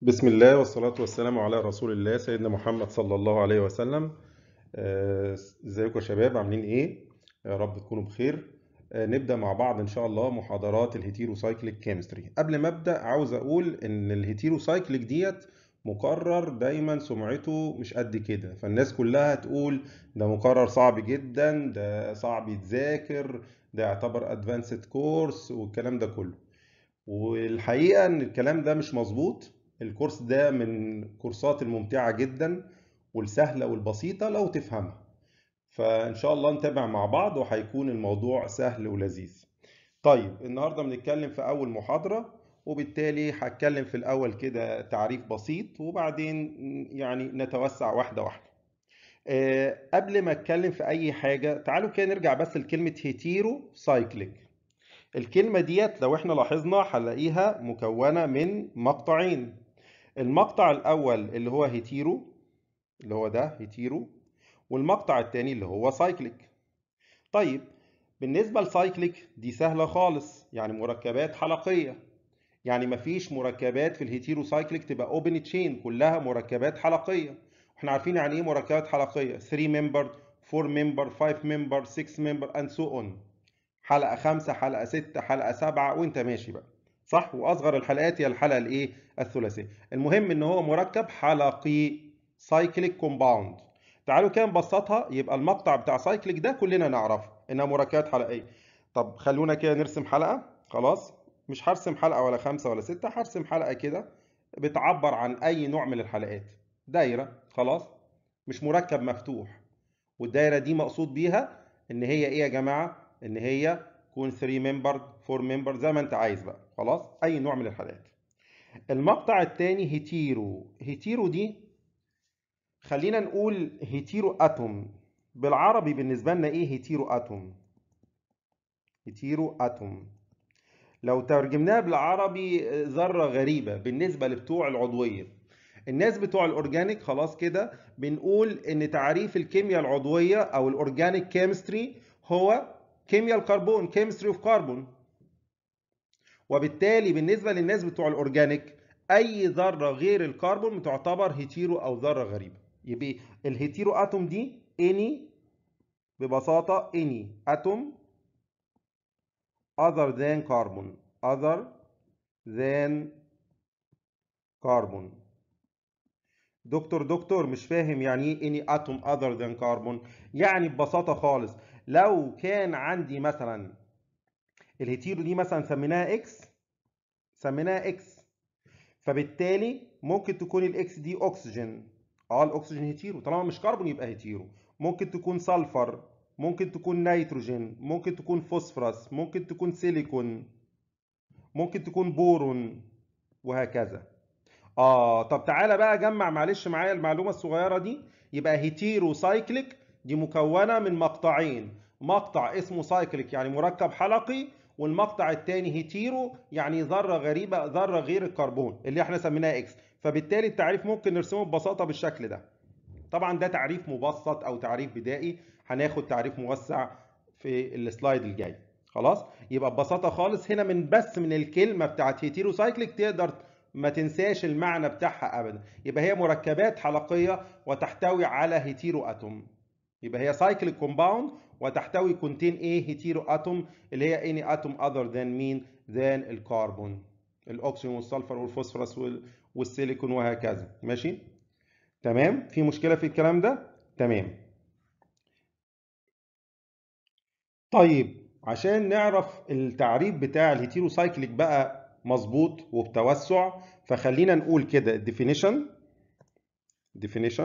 بسم الله والصلاة والسلام على رسول الله سيدنا محمد صلى الله عليه وسلم آه، ازيكم يا شباب عاملين ايه يا رب تكونوا بخير آه، نبدأ مع بعض ان شاء الله محاضرات الهيتيروسايكليك كيمستري قبل ما ابدأ عاوز اقول ان الهيتيروسايكليك ديت مقرر دايما سمعته مش قد كده فالناس كلها تقول ده مقرر صعب جدا ده صعب يتذاكر ده يعتبر ادفانسد كورس والكلام ده كله والحقيقة ان الكلام ده مش مظبوط الكورس ده من كورسات الممتعة جدا والسهلة والبسيطة لو تفهمها فإن شاء الله نتابع مع بعض وهيكون الموضوع سهل ولذيذ طيب النهاردة بنتكلم في أول محاضرة وبالتالي هتكلم في الأول كده تعريف بسيط وبعدين يعني نتوسع واحدة واحدة أه قبل ما اتكلم في اي حاجه تعالوا كده نرجع بس لكلمه هيتيرو سايكليك الكلمه ديت لو احنا لاحظنا هنلاقيها مكونه من مقطعين المقطع الاول اللي هو هيتيرو اللي هو ده هيتيرو والمقطع الثاني اللي هو سايكليك طيب بالنسبه لسايكليك دي سهله خالص يعني مركبات حلقيه يعني مفيش مركبات في الهيتيرو سايكليك تبقى اوبن تشين كلها مركبات حلقيه احنا عارفين يعني ايه مركبات حلقيه 3 ممبر 4 ممبر 5 ممبر 6 ممبر اند سو اون حلقه 5 حلقه 6 حلقه 7 وانت ماشي بقى صح واصغر الحلقات هي الحلقه الايه الثلاثيه المهم ان هو مركب حلقي سايكليك كومباوند تعالوا كده نبسطها يبقى المقطع بتاع سايكليك ده كلنا نعرفه انها مركبات حلقيه طب خلونا كده نرسم حلقه خلاص مش هرسم حلقه ولا خمسه ولا سته هرسم حلقه كده بتعبر عن اي نوع من الحلقات دايره خلاص مش مركب مفتوح والدايره دي مقصود بيها ان هي ايه يا جماعه ان هي تكون 3 ممبر 4 ممبر زي ما انت عايز بقى خلاص اي نوع من الحلقات المقطع الثاني هيتيرو هيتيرو دي خلينا نقول هيتيرو اتوم بالعربي بالنسبه لنا ايه هيتيرو اتوم هيتيرو اتوم لو ترجمناها بالعربي ذره غريبه بالنسبه لبتوع العضويه الناس بتوع الاورجانيك خلاص كده بنقول ان تعريف الكيمياء العضويه او الاورجانيك كيمستري هو كيمياء الكربون كيمستري اوف كربون وبالتالي بالنسبه للناس بتوع الاورجانيك اي ذره غير الكربون بتعتبر هيتيرو او ذره غريبه يبقى الهيتيرو اتوم دي اني ببساطه اني اتوم other than carbon other than carbon دكتور دكتور مش فاهم يعني ايه اني اتوم other than carbon يعني ببساطه خالص لو كان عندي مثلا الهيتيرو دي مثلا سميناها اكس سميناها اكس فبالتالي ممكن تكون الاكس دي اكسجين اه الاكسجين هيتيرو طالما مش كربون يبقى هيتيرو ممكن تكون سلفر ممكن تكون نيتروجين ممكن تكون فوسفورس ممكن تكون سيليكون ممكن تكون بورون وهكذا اه طب تعالى بقى جمع معلش معايا المعلومه الصغيره دي يبقى هيتيرو سايكليك دي مكونه من مقطعين مقطع اسمه سايكليك يعني مركب حلقي والمقطع الثاني هيتيرو يعني ذره غريبه ذره غير الكربون اللي احنا سميناها اكس فبالتالي التعريف ممكن نرسمه ببساطه بالشكل ده طبعا ده تعريف مبسط او تعريف بدائي هناخد تعريف موسع في السلايد الجاي خلاص يبقى ببساطه خالص هنا من بس من الكلمه بتاعت هيتيرو سايكليك تقدر ما تنساش المعنى بتاعها ابدا يبقى هي مركبات حلقيه وتحتوي على هيتيرو اتوم يبقى هي سايكليك كومباوند وتحتوي كونتين ايه هيتيرو اتوم اللي هي اني اتوم اذر ذان مين ذان الكربون الاكسجين والسلفر والفوسفورس والسيليكون وهكذا ماشي تمام في مشكله في الكلام ده تمام طيب عشان نعرف التعريف بتاع الهيتيرو سايكليك بقى مظبوط وبتوسع فخلينا نقول كده definition definition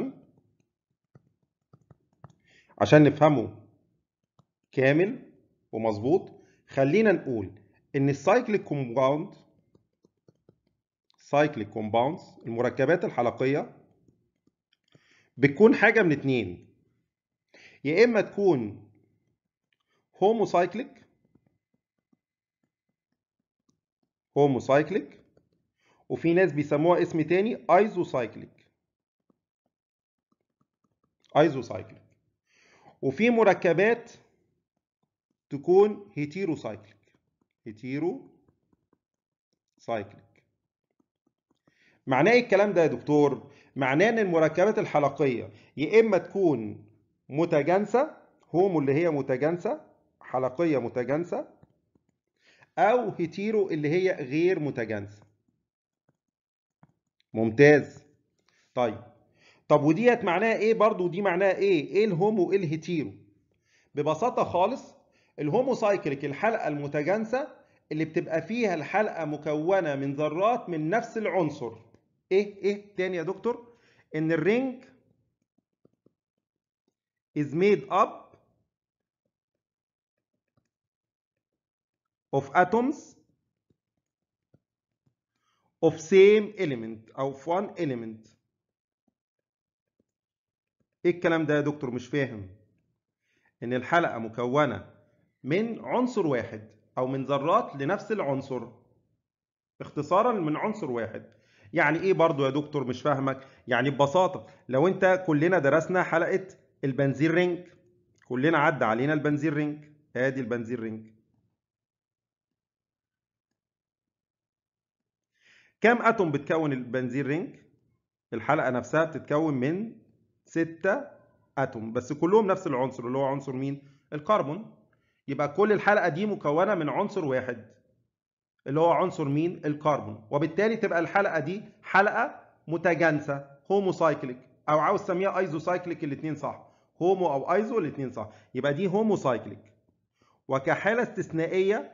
عشان نفهمه كامل ومظبوط خلينا نقول ان السايكليك كومباوند سايكليك كومباوندز المركبات الحلقيه بتكون حاجه من اتنين يا اما تكون هوموسايكليك هوموسايكليك وفي ناس بيسموها اسم تاني ايزوسايكليك ايزوسايكليك وفي مركبات تكون هيتيروسايكليك هيتيرو سايكليك معناه ايه الكلام ده يا دكتور معناه ان المركبات الحلقيه يا اما تكون متجانسه هومو اللي هي متجانسه حلقيه متجانسه او هيتيرو اللي هي غير متجانسه ممتاز طيب طب وديت معناها ايه برضو ودي معناها ايه ايه الهومو وايه الهيتيرو ببساطه خالص الهومو سايكليك الحلقه المتجانسه اللي بتبقى فيها الحلقه مكونه من ذرات من نفس العنصر ايه ايه تاني يا دكتور ان الرينج is made up of atoms of same element او of one element ايه الكلام ده يا دكتور مش فاهم ان الحلقه مكونه من عنصر واحد او من ذرات لنفس العنصر اختصارا من عنصر واحد يعني ايه برضو يا دكتور مش فاهمك يعني ببساطه لو انت كلنا درسنا حلقه البنزين رينج كلنا عدى علينا البنزين رينج ادي البنزين رينج كام اتوم بتكون البنزين رينج الحلقه نفسها بتتكون من ستة اتوم بس كلهم نفس العنصر اللي هو عنصر مين الكربون يبقى كل الحلقه دي مكونه من عنصر واحد اللي هو عنصر مين الكربون وبالتالي تبقى الحلقه دي حلقه متجانسه هومو سايكليك او عاوز تسميها ايزو سايكليك الاثنين صح هومو او ايزو الاثنين صح يبقى دي هومو سايكليك وكحاله استثنائيه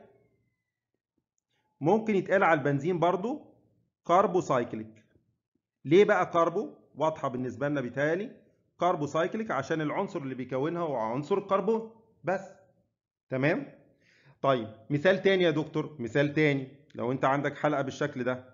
ممكن يتقال على البنزين برضو كاربو سايكليك ليه بقى كاربو واضحه بالنسبه لنا بيتهيألي كاربو سايكليك عشان العنصر اللي بيكونها هو عنصر الكربون بس تمام طيب مثال تاني يا دكتور مثال تاني لو انت عندك حلقه بالشكل ده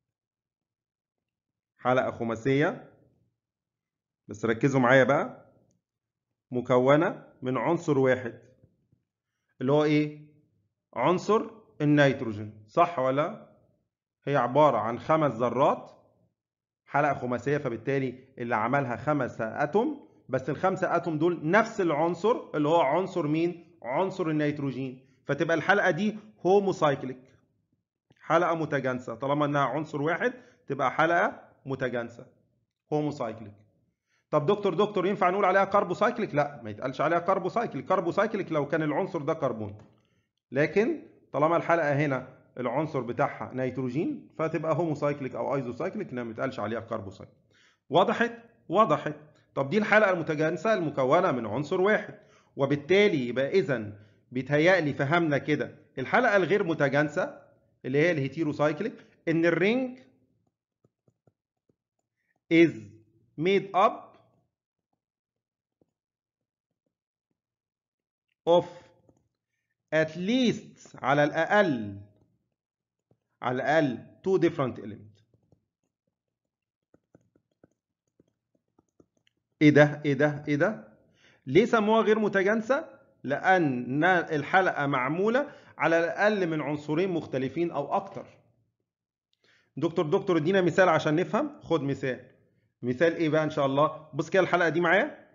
حلقه خماسيه بس ركزوا معايا بقى مكونه من عنصر واحد اللي هو ايه عنصر النيتروجين صح ولا هي عباره عن خمس ذرات حلقه خماسيه فبالتالي اللي عملها خمسه اتوم بس الخمسه اتوم دول نفس العنصر اللي هو عنصر مين عنصر النيتروجين فتبقى الحلقه دي هومو سايكليك حلقه متجانسه طالما انها عنصر واحد تبقى حلقه متجانسه هومو سايكليك طب دكتور دكتور ينفع نقول عليها كاربو سايكليك لا ما يتقالش عليها كاربو سايكليك كاربو سايكليك لو كان العنصر ده كربون لكن طالما الحلقه هنا العنصر بتاعها نيتروجين فتبقى هومو سايكليك او ايزو سايكليك انها ما يتقالش عليها كاربو سايكليك وضحت وضحت طب دي الحلقه المتجانسه المكونه من عنصر واحد وبالتالي يبقى اذا بيتهيألي فهمنا كده الحلقه الغير متجانسه اللي هي الهيتيرو سايكليك ان الرينج is made up of at least على الأقل على الأقل two different elements إيه ده؟ إيه ده؟ إيه ده؟ ليه سموها غير متجانسة؟ لأن الحلقة معمولة على الأقل من عنصرين مختلفين أو أكتر. دكتور دكتور ادينا مثال عشان نفهم، خد مثال. مثال إيه بقى إن شاء الله؟ بص كده الحلقة دي معايا.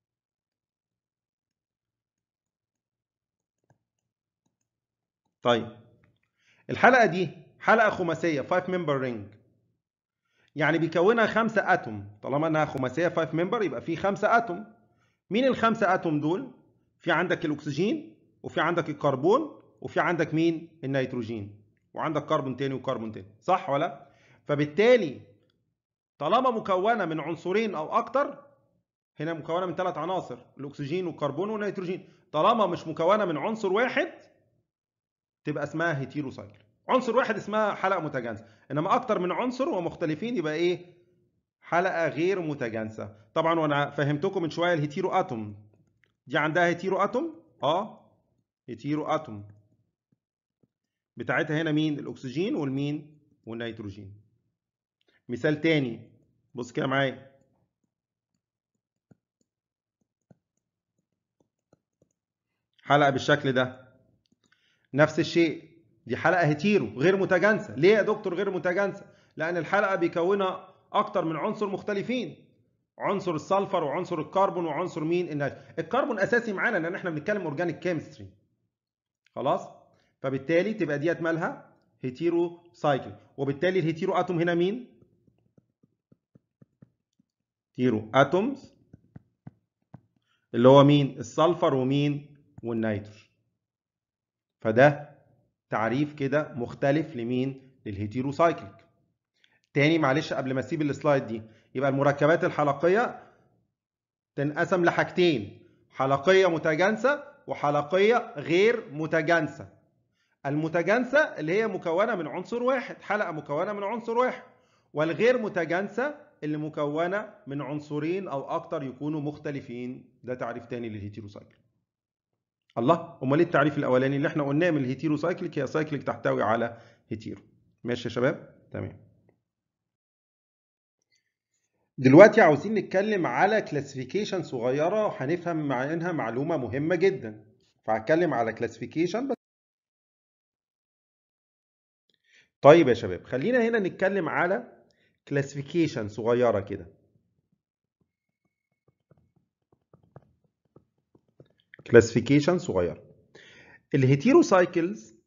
طيب الحلقة دي حلقة خماسية 5 ممبر رينج يعني بيكونها خمسة أتوم طالما إنها خماسية 5 ممبر يبقى في خمسة أتوم مين الخمسة أتوم دول؟ في عندك الأكسجين وفي عندك الكربون وفي عندك مين؟ النيتروجين وعندك كربون تاني وكربون تاني صح ولا؟ فبالتالي طالما مكونة من عنصرين أو أكتر هنا مكونة من ثلاث عناصر الأكسجين والكربون والنيتروجين طالما مش مكونة من عنصر واحد تبقى اسمها هيتيرو سايكل عنصر واحد اسمها حلقه متجانسه انما اكتر من عنصر ومختلفين يبقى ايه حلقه غير متجانسه طبعا وانا فهمتكم من شويه الهيتيرو اتوم دي عندها هيتيرو اتوم اه هيتيرو اتوم بتاعتها هنا مين الاكسجين والمين والنيتروجين مثال تاني بص كده معايا حلقه بالشكل ده نفس الشيء دي حلقه هيتيرو غير متجانسه ليه يا دكتور غير متجانسه لان الحلقه بيكونها اكتر من عنصر مختلفين عنصر السلفر وعنصر الكربون وعنصر مين النيتروجين الكربون اساسي معانا لان احنا بنتكلم اورجانيك كيمستري خلاص فبالتالي تبقى ديت مالها هيتيرو سايكل وبالتالي الهيتيرو اتوم هنا مين هيتيرو اتومز اللي هو مين السلفر ومين والنيتروجين فده تعريف كده مختلف لمين للهيتيرو سايكليك تاني معلش قبل ما اسيب السلايد دي يبقى المركبات الحلقيه تنقسم لحاجتين حلقيه متجانسه وحلقيه غير متجانسه المتجانسه اللي هي مكونه من عنصر واحد حلقه مكونه من عنصر واحد والغير متجانسه اللي مكونه من عنصرين او اكتر يكونوا مختلفين ده تعريف تاني للهيتيروسايكل الله امال ايه التعريف الاولاني اللي احنا قلناه من الهيتيروسايكليك هي سايكليك تحتوي على هيتيرو ماشي يا شباب تمام دلوقتي عاوزين نتكلم على كلاسيفيكيشن صغيره وهنفهم عنها معلومه مهمه جدا فهتكلم على كلاسيفيكيشن بس طيب يا شباب خلينا هنا نتكلم على كلاسيفيكيشن صغيره كده كلاسيفيكيشن صغيره الهيتيروسايكلز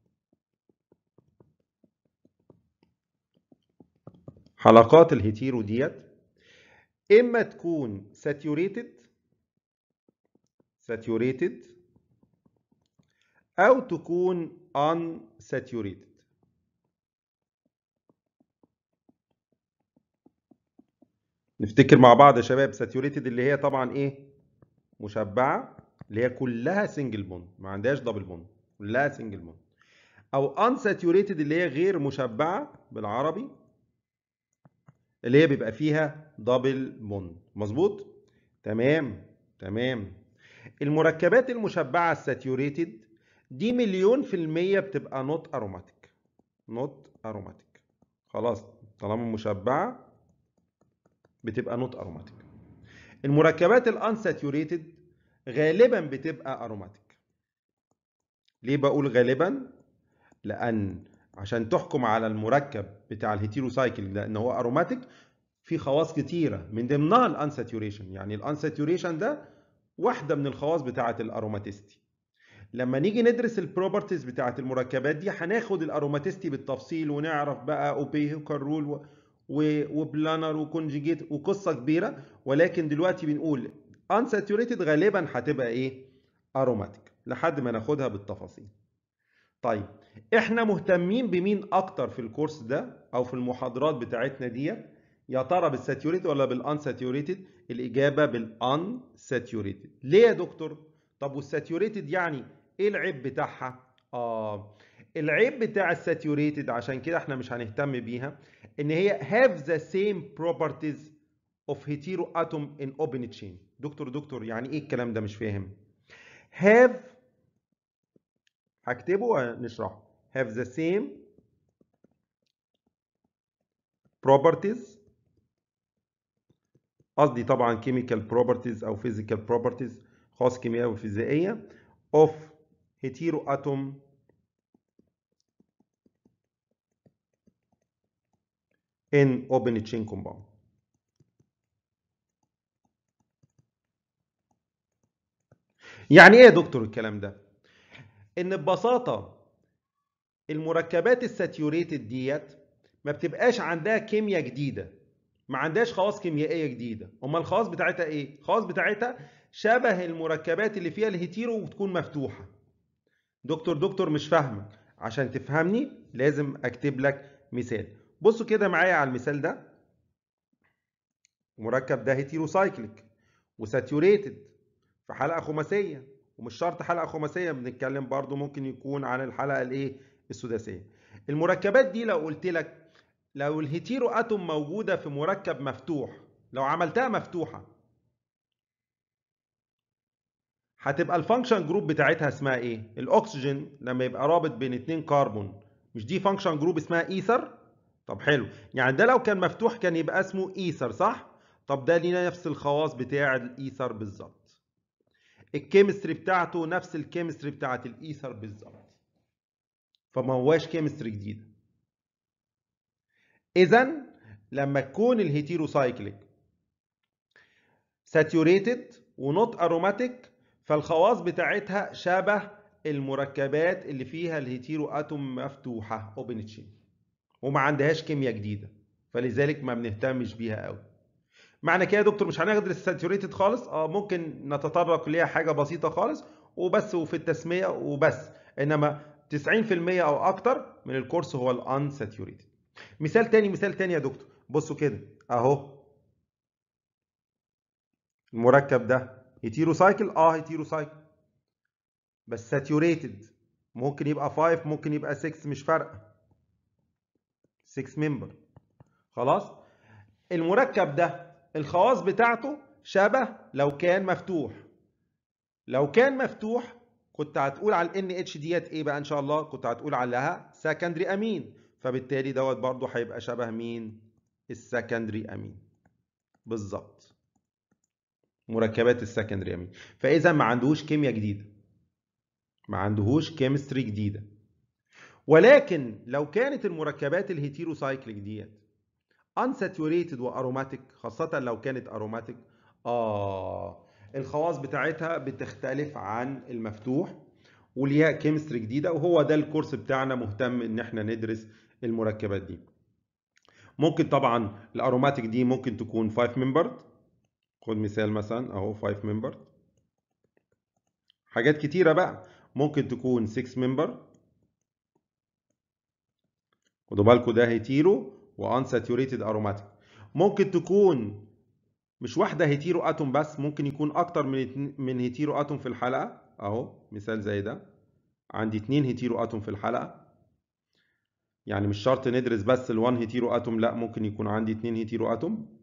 حلقات الهيتيرو ديت اما تكون saturated saturated او تكون unsaturated نفتكر مع بعض يا شباب saturated اللي هي طبعا ايه مشبعه اللي هي كلها سنجل بوند ما عندهاش دبل بوند كلها سنجل بوند او unsaturated اللي هي غير مشبعه بالعربي اللي هي بيبقى فيها دبل بوند مظبوط تمام تمام المركبات المشبعه الساتيوريتد دي مليون في المية بتبقى نوت اروماتيك نوت اروماتيك خلاص طالما مشبعه بتبقى نوت اروماتيك المركبات الانساتيوريتد غالبا بتبقى اروماتيك ليه بقول غالبا لان عشان تحكم على المركب بتاع الهيتيروسايكل ده ان هو اروماتيك في خواص كتيره من ضمنها الانساتيوريشن يعني الانساتيوريشن ده واحده من الخواص بتاعه الاروماتيستي لما نيجي ندرس البروبرتيز بتاعه المركبات دي هناخد الاروماتيستي بالتفصيل ونعرف بقى اوبيهيكال رول وبلانر وكونجيجيت وقصه كبيره ولكن دلوقتي بنقول unsaturated غالبا هتبقى ايه اروماتيك لحد ما ناخدها بالتفاصيل طيب احنا مهتمين بمين اكتر في الكورس ده او في المحاضرات بتاعتنا دي يا ترى بالساتيوريتد ولا بالانساتيوريتد الاجابه بالانساتيوريتد ليه يا دكتور طب والساتيوريتد يعني ايه العيب بتاعها اه العيب بتاع الساتيوريتد عشان كده احنا مش هنهتم بيها ان هي have the same properties of heteroatom in open chain دكتور دكتور يعني ايه الكلام ده مش فاهم have هكتبه ونشرحه have the same properties قصدي طبعا chemical properties او physical properties خاص كيميائيه وفيزيائيه of heteroatom in open chain compound يعني ايه يا دكتور الكلام ده ان ببساطه المركبات الساتيوريتد ديت ما بتبقاش عندها كيمياء جديده ما عندهاش خواص كيميائيه جديده امال الخواص بتاعتها ايه الخواص بتاعتها شبه المركبات اللي فيها الهيتيرو وتكون مفتوحه دكتور دكتور مش فاهمك عشان تفهمني لازم اكتب لك مثال بصوا كده معايا على المثال ده المركب ده هيتيروسايكليك وساتيوريتد في حلقه خماسيه ومش شرط حلقه خماسيه بنتكلم برضو ممكن يكون عن الحلقه الايه السداسيه المركبات دي لو قلت لك لو الهيتيرو اتوم موجوده في مركب مفتوح لو عملتها مفتوحه هتبقى الفانكشن جروب بتاعتها اسمها ايه الاكسجين لما يبقى رابط بين اتنين كربون مش دي فانكشن جروب اسمها ايثر طب حلو يعني ده لو كان مفتوح كان يبقى اسمه ايثر صح طب ده ليه نفس الخواص بتاع الايثر بالظبط الكيمستري بتاعته نفس الكيمستري بتاعت الايثر بالظبط فما هواش كيمستري جديده اذا لما تكون الهيتيروسايكليك ساتيوريتد ونوت اروماتيك فالخواص بتاعتها شبه المركبات اللي فيها الهيتيرو اتوم مفتوحه اوبن تشين وما عندهاش كيمياء جديده فلذلك ما بنهتمش بيها قوي معنى كده يا دكتور مش هناخد الساتوريتد خالص اه ممكن نتطرق ليها حاجه بسيطه خالص وبس وفي التسميه وبس انما 90% او اكتر من الكورس هو الان ساتوريتد مثال تاني مثال تاني يا دكتور بصوا كده اهو المركب ده هيتيرو سايكل اه هيتيرو سايكل بس ساتوريتد ممكن يبقى 5 ممكن يبقى 6 مش فارقه 6 ممبر خلاص المركب ده الخواص بتاعته شبه لو كان مفتوح لو كان مفتوح كنت هتقول على ال NH ديت ايه بقى ان شاء الله كنت هتقول عليها سكندري امين فبالتالي دوت برضو هيبقى شبه مين السكندري امين بالظبط مركبات السكندري امين فاذا ما عندهوش كيمياء جديده ما عندهوش كيمستري جديده ولكن لو كانت المركبات الهيتيروسايكليك ديت unsaturated واروماتيك خاصه لو كانت اروماتيك اه الخواص بتاعتها بتختلف عن المفتوح وليها كيمستري جديده وهو ده الكورس بتاعنا مهتم ان احنا ندرس المركبات دي ممكن طبعا الاروماتيك دي ممكن تكون 5 ممبر خد مثال مثلا اهو 5 ممبر حاجات كتيره بقى ممكن تكون 6 ممبر خدوا بالكم ده هيتيرو وانساتوريتد اروماتيك ممكن تكون مش واحده هيتيرو اتوم بس ممكن يكون اكتر من من هيتيرو اتوم في الحلقه اهو مثال زي ده عندي اتنين هيتيرو اتوم في الحلقه يعني مش شرط ندرس بس ال1 هيتيرو اتوم لا ممكن يكون عندي اتنين هيتيرو اتوم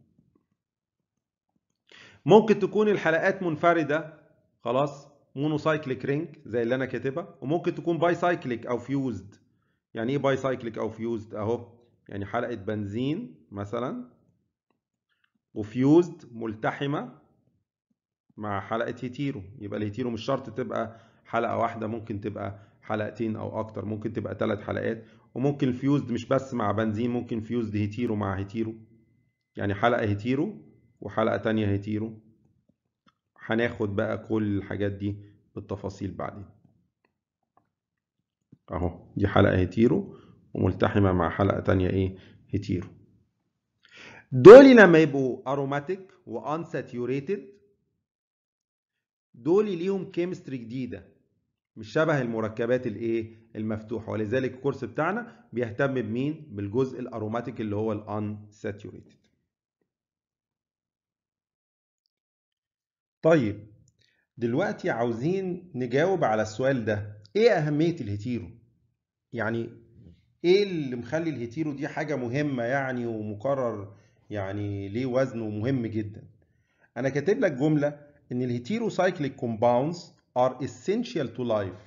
ممكن تكون الحلقات منفرده خلاص مونوسايكليك رينج زي اللي انا كاتبها وممكن تكون باي سايكليك او فيوزد يعني ايه باي سايكليك او فيوزد اهو يعني حلقه بنزين مثلا وفيوزد ملتحمه مع حلقه هيتيرو يبقى الهيتيرو مش شرط تبقى حلقه واحده ممكن تبقى حلقتين او اكتر ممكن تبقى ثلاث حلقات وممكن الفيوزد مش بس مع بنزين ممكن فيوزد هيتيرو مع هيتيرو يعني حلقه هيتيرو وحلقه تانية هيتيرو هناخد بقى كل الحاجات دي بالتفاصيل بعدين اهو دي حلقه هيتيرو وملتحمه مع حلقه تانية ايه هيتيرو دول لما يبقوا اروماتيك وانساتيوريتد دول ليهم كيمستري جديده مش شبه المركبات الايه المفتوحه ولذلك الكورس بتاعنا بيهتم بمين بالجزء الاروماتيك اللي هو الانساتيوريتد طيب دلوقتي عاوزين نجاوب على السؤال ده ايه اهميه الهيتيرو يعني ايه اللي مخلي الهيتيرو دي حاجه مهمه يعني ومقرر يعني ليه وزنه مهم جدا انا كاتب لك جمله ان الهيتيرو سايكليك كومباوندز are essential to life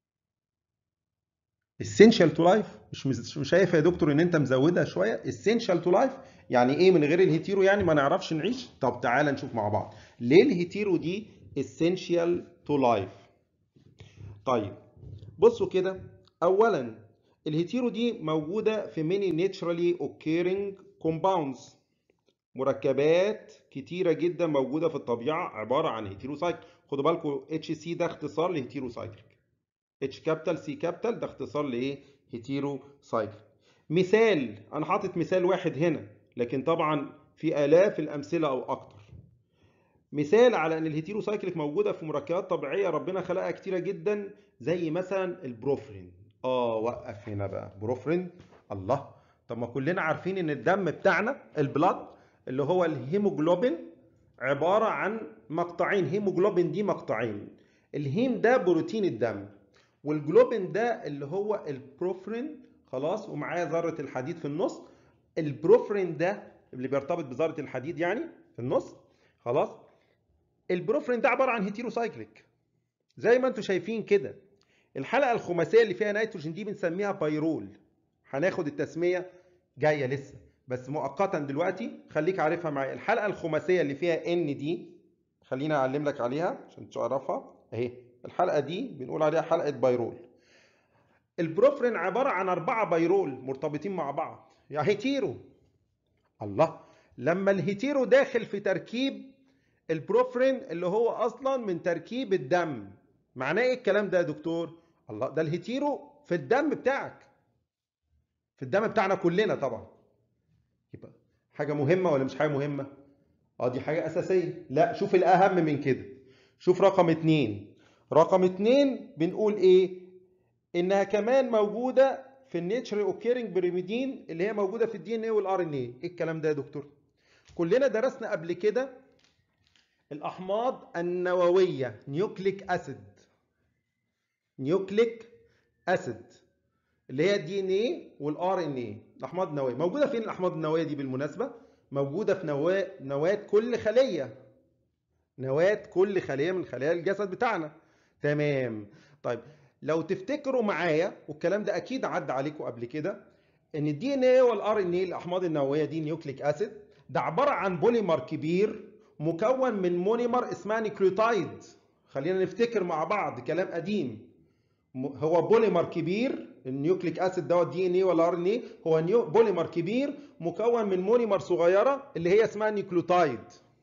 essential to life مش مش شايف يا دكتور ان انت مزودها شويه essential to life يعني ايه من غير الهيتيرو يعني ما نعرفش نعيش طب تعالى نشوف مع بعض ليه الهيتيرو دي essential to life طيب بصوا كده اولا الهيتيرو دي موجوده في many naturally occurring compounds مركبات كتيره جدا موجوده في الطبيعه عباره عن هيتيرو سايكل خدوا بالكم اتش سي ده اختصار لهيتيرو سايكليك اتش كابيتال سي كابيتال ده اختصار لايه هيتيرو سايكل مثال انا حاطط مثال واحد هنا لكن طبعا في الاف الامثله او اكتر مثال على ان الهيتيرو سايكليك موجوده في مركبات طبيعيه ربنا خلقها كتيره جدا زي مثلا البروفرين اه وقف هنا بقى بروفرين الله طب ما كلنا عارفين ان الدم بتاعنا البلاد اللي هو الهيموجلوبين عباره عن مقطعين هيموجلوبين دي مقطعين الهيم ده بروتين الدم والجلوبين ده اللي هو البروفرين خلاص ومعاه ذره الحديد في النص البروفرين ده اللي بيرتبط بذره الحديد يعني في النص خلاص البروفرين ده عباره عن هيتيروسايكليك زي ما انتم شايفين كده الحلقه الخماسيه اللي فيها نيتروجين دي بنسميها بايرول هناخد التسميه جايه لسه بس مؤقتا دلوقتي خليك عارفها معايا الحلقه الخماسيه اللي فيها ان دي خلينا اعلم لك عليها عشان تعرفها اهي الحلقه دي بنقول عليها حلقه بايرول البروفرين عباره عن اربعه بايرول مرتبطين مع بعض يعني هيتيرو الله لما الهيتيرو داخل في تركيب البروفرين اللي هو اصلا من تركيب الدم معناه ايه الكلام ده يا دكتور الله ده الهيتيرو في الدم بتاعك في الدم بتاعنا كلنا طبعا يبقى حاجه مهمه ولا مش حاجه مهمه اه دي حاجة أساسية لا شوف الأهم من كده شوف رقم اتنين رقم اتنين بنقول ايه انها كمان موجودة في النيتشر اوكيرنج بريميدين اللي هي موجودة في الدي ان ايه والار ان ايه ايه الكلام ده يا دكتور كلنا درسنا قبل كده الأحماض النووية نيوكليك أسيد نيوكليك أسيد اللي هي الدي ان ايه والار ان ايه الأحماض النووية موجودة فين الأحماض النووية دي بالمناسبة موجودة في نواة نواة كل خلية نواة كل خلية من خلايا الجسد بتاعنا تمام طيب لو تفتكروا معايا والكلام ده اكيد عدى عليكم قبل كده ان الدي ان ايه والار ان ايه الاحماض النوويه دي نيوكليك اسيد ده عباره عن بوليمر كبير مكون من مونيمر اسمها نيوكليوتايد خلينا نفتكر مع بعض كلام قديم هو بوليمر كبير النيوكليك اسيد دوت دي ان ايه ولا ار ان ايه هو نيو بوليمر كبير مكون من مونيمر صغيره اللي هي اسمها نيوكليوتايد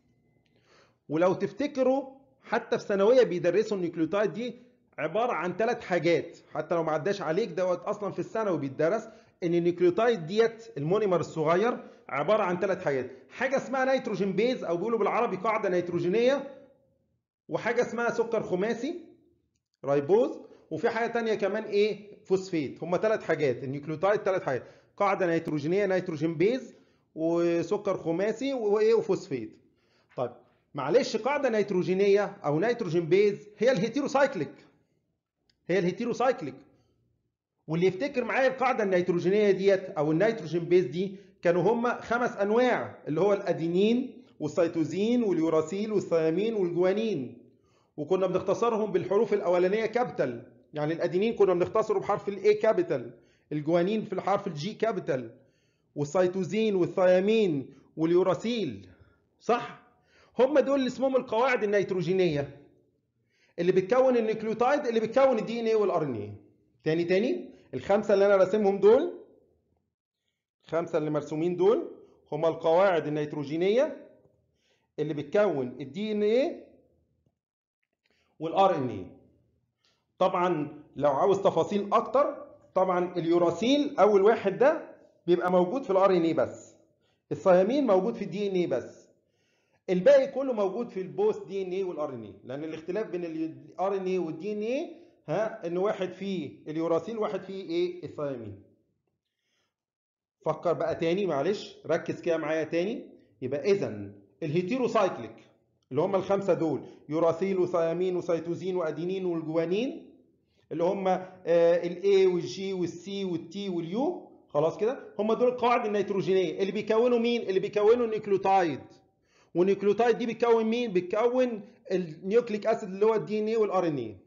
ولو تفتكروا حتى في ثانويه بيدرسوا النيوكليوتايد دي عباره عن ثلاث حاجات حتى لو ما عداش عليك دوت اصلا في الثانوي بيتدرس ان النيوكليوتايد ديت المونيمر الصغير عباره عن ثلاث حاجات حاجه اسمها نيتروجين بيز او بيقولوا بالعربي قاعده نيتروجينيه وحاجه اسمها سكر خماسي رايبوز وفي حاجه ثانيه كمان ايه فوسفيت هم ثلاث حاجات النيوكليوتايد ثلاث حاجات قاعده نيتروجينيه نيتروجين بيز وسكر خماسي وايه وفوسفيت طيب معلش قاعده نيتروجينيه او نيتروجين بيز هي الهيتيروسايكليك هي الهيتيروسايكليك واللي يفتكر معايا القاعده النيتروجينيه ديت او النيتروجين بيز دي كانوا هم خمس انواع اللي هو الادينين والسيتوزين واليوراسيل والثيامين والجوانين وكنا بنختصرهم بالحروف الاولانيه كابيتال يعني الادينين كنا بنختصره بحرف الاي كابيتال الجوانين في الحرف الجي كابيتال والسيتوزين والثيامين واليوراسيل صح هم دول اللي اسمهم القواعد النيتروجينيه اللي بتكون النيوكليوتايد اللي بتكون الدي ان ايه والار ان ايه تاني تاني الخمسه اللي انا راسمهم دول الخمسه اللي مرسومين دول هما القواعد النيتروجينيه اللي بتكون الدي ان ايه والار ان ايه طبعا لو عاوز تفاصيل اكتر طبعا اليوراسيل اول واحد ده بيبقى موجود في الار ان ايه بس الثيامين موجود في الدي ان ايه بس الباقي كله موجود في البوست دي ان ايه والار ان ايه لان الاختلاف بين الار ان ايه والدي ان ايه ها ان واحد فيه اليوراسيل واحد فيه ايه الثيامين فكر بقى تاني معلش ركز كده معايا تاني يبقى اذا الهيتيروسايكليك اللي هم الخمسه دول يوراسيل وثيامين وسيتوزين وادينين والجوانين اللي هم الاي والجي والسي والتي واليو خلاص كده هم دول القواعد النيتروجينيه اللي بيكونوا مين اللي بيكونوا النيوكليوتايد والنيوكليوتايد دي بتكون مين بتكون النيوكليك اسيد اللي هو الدي ان ايه والار ان ايه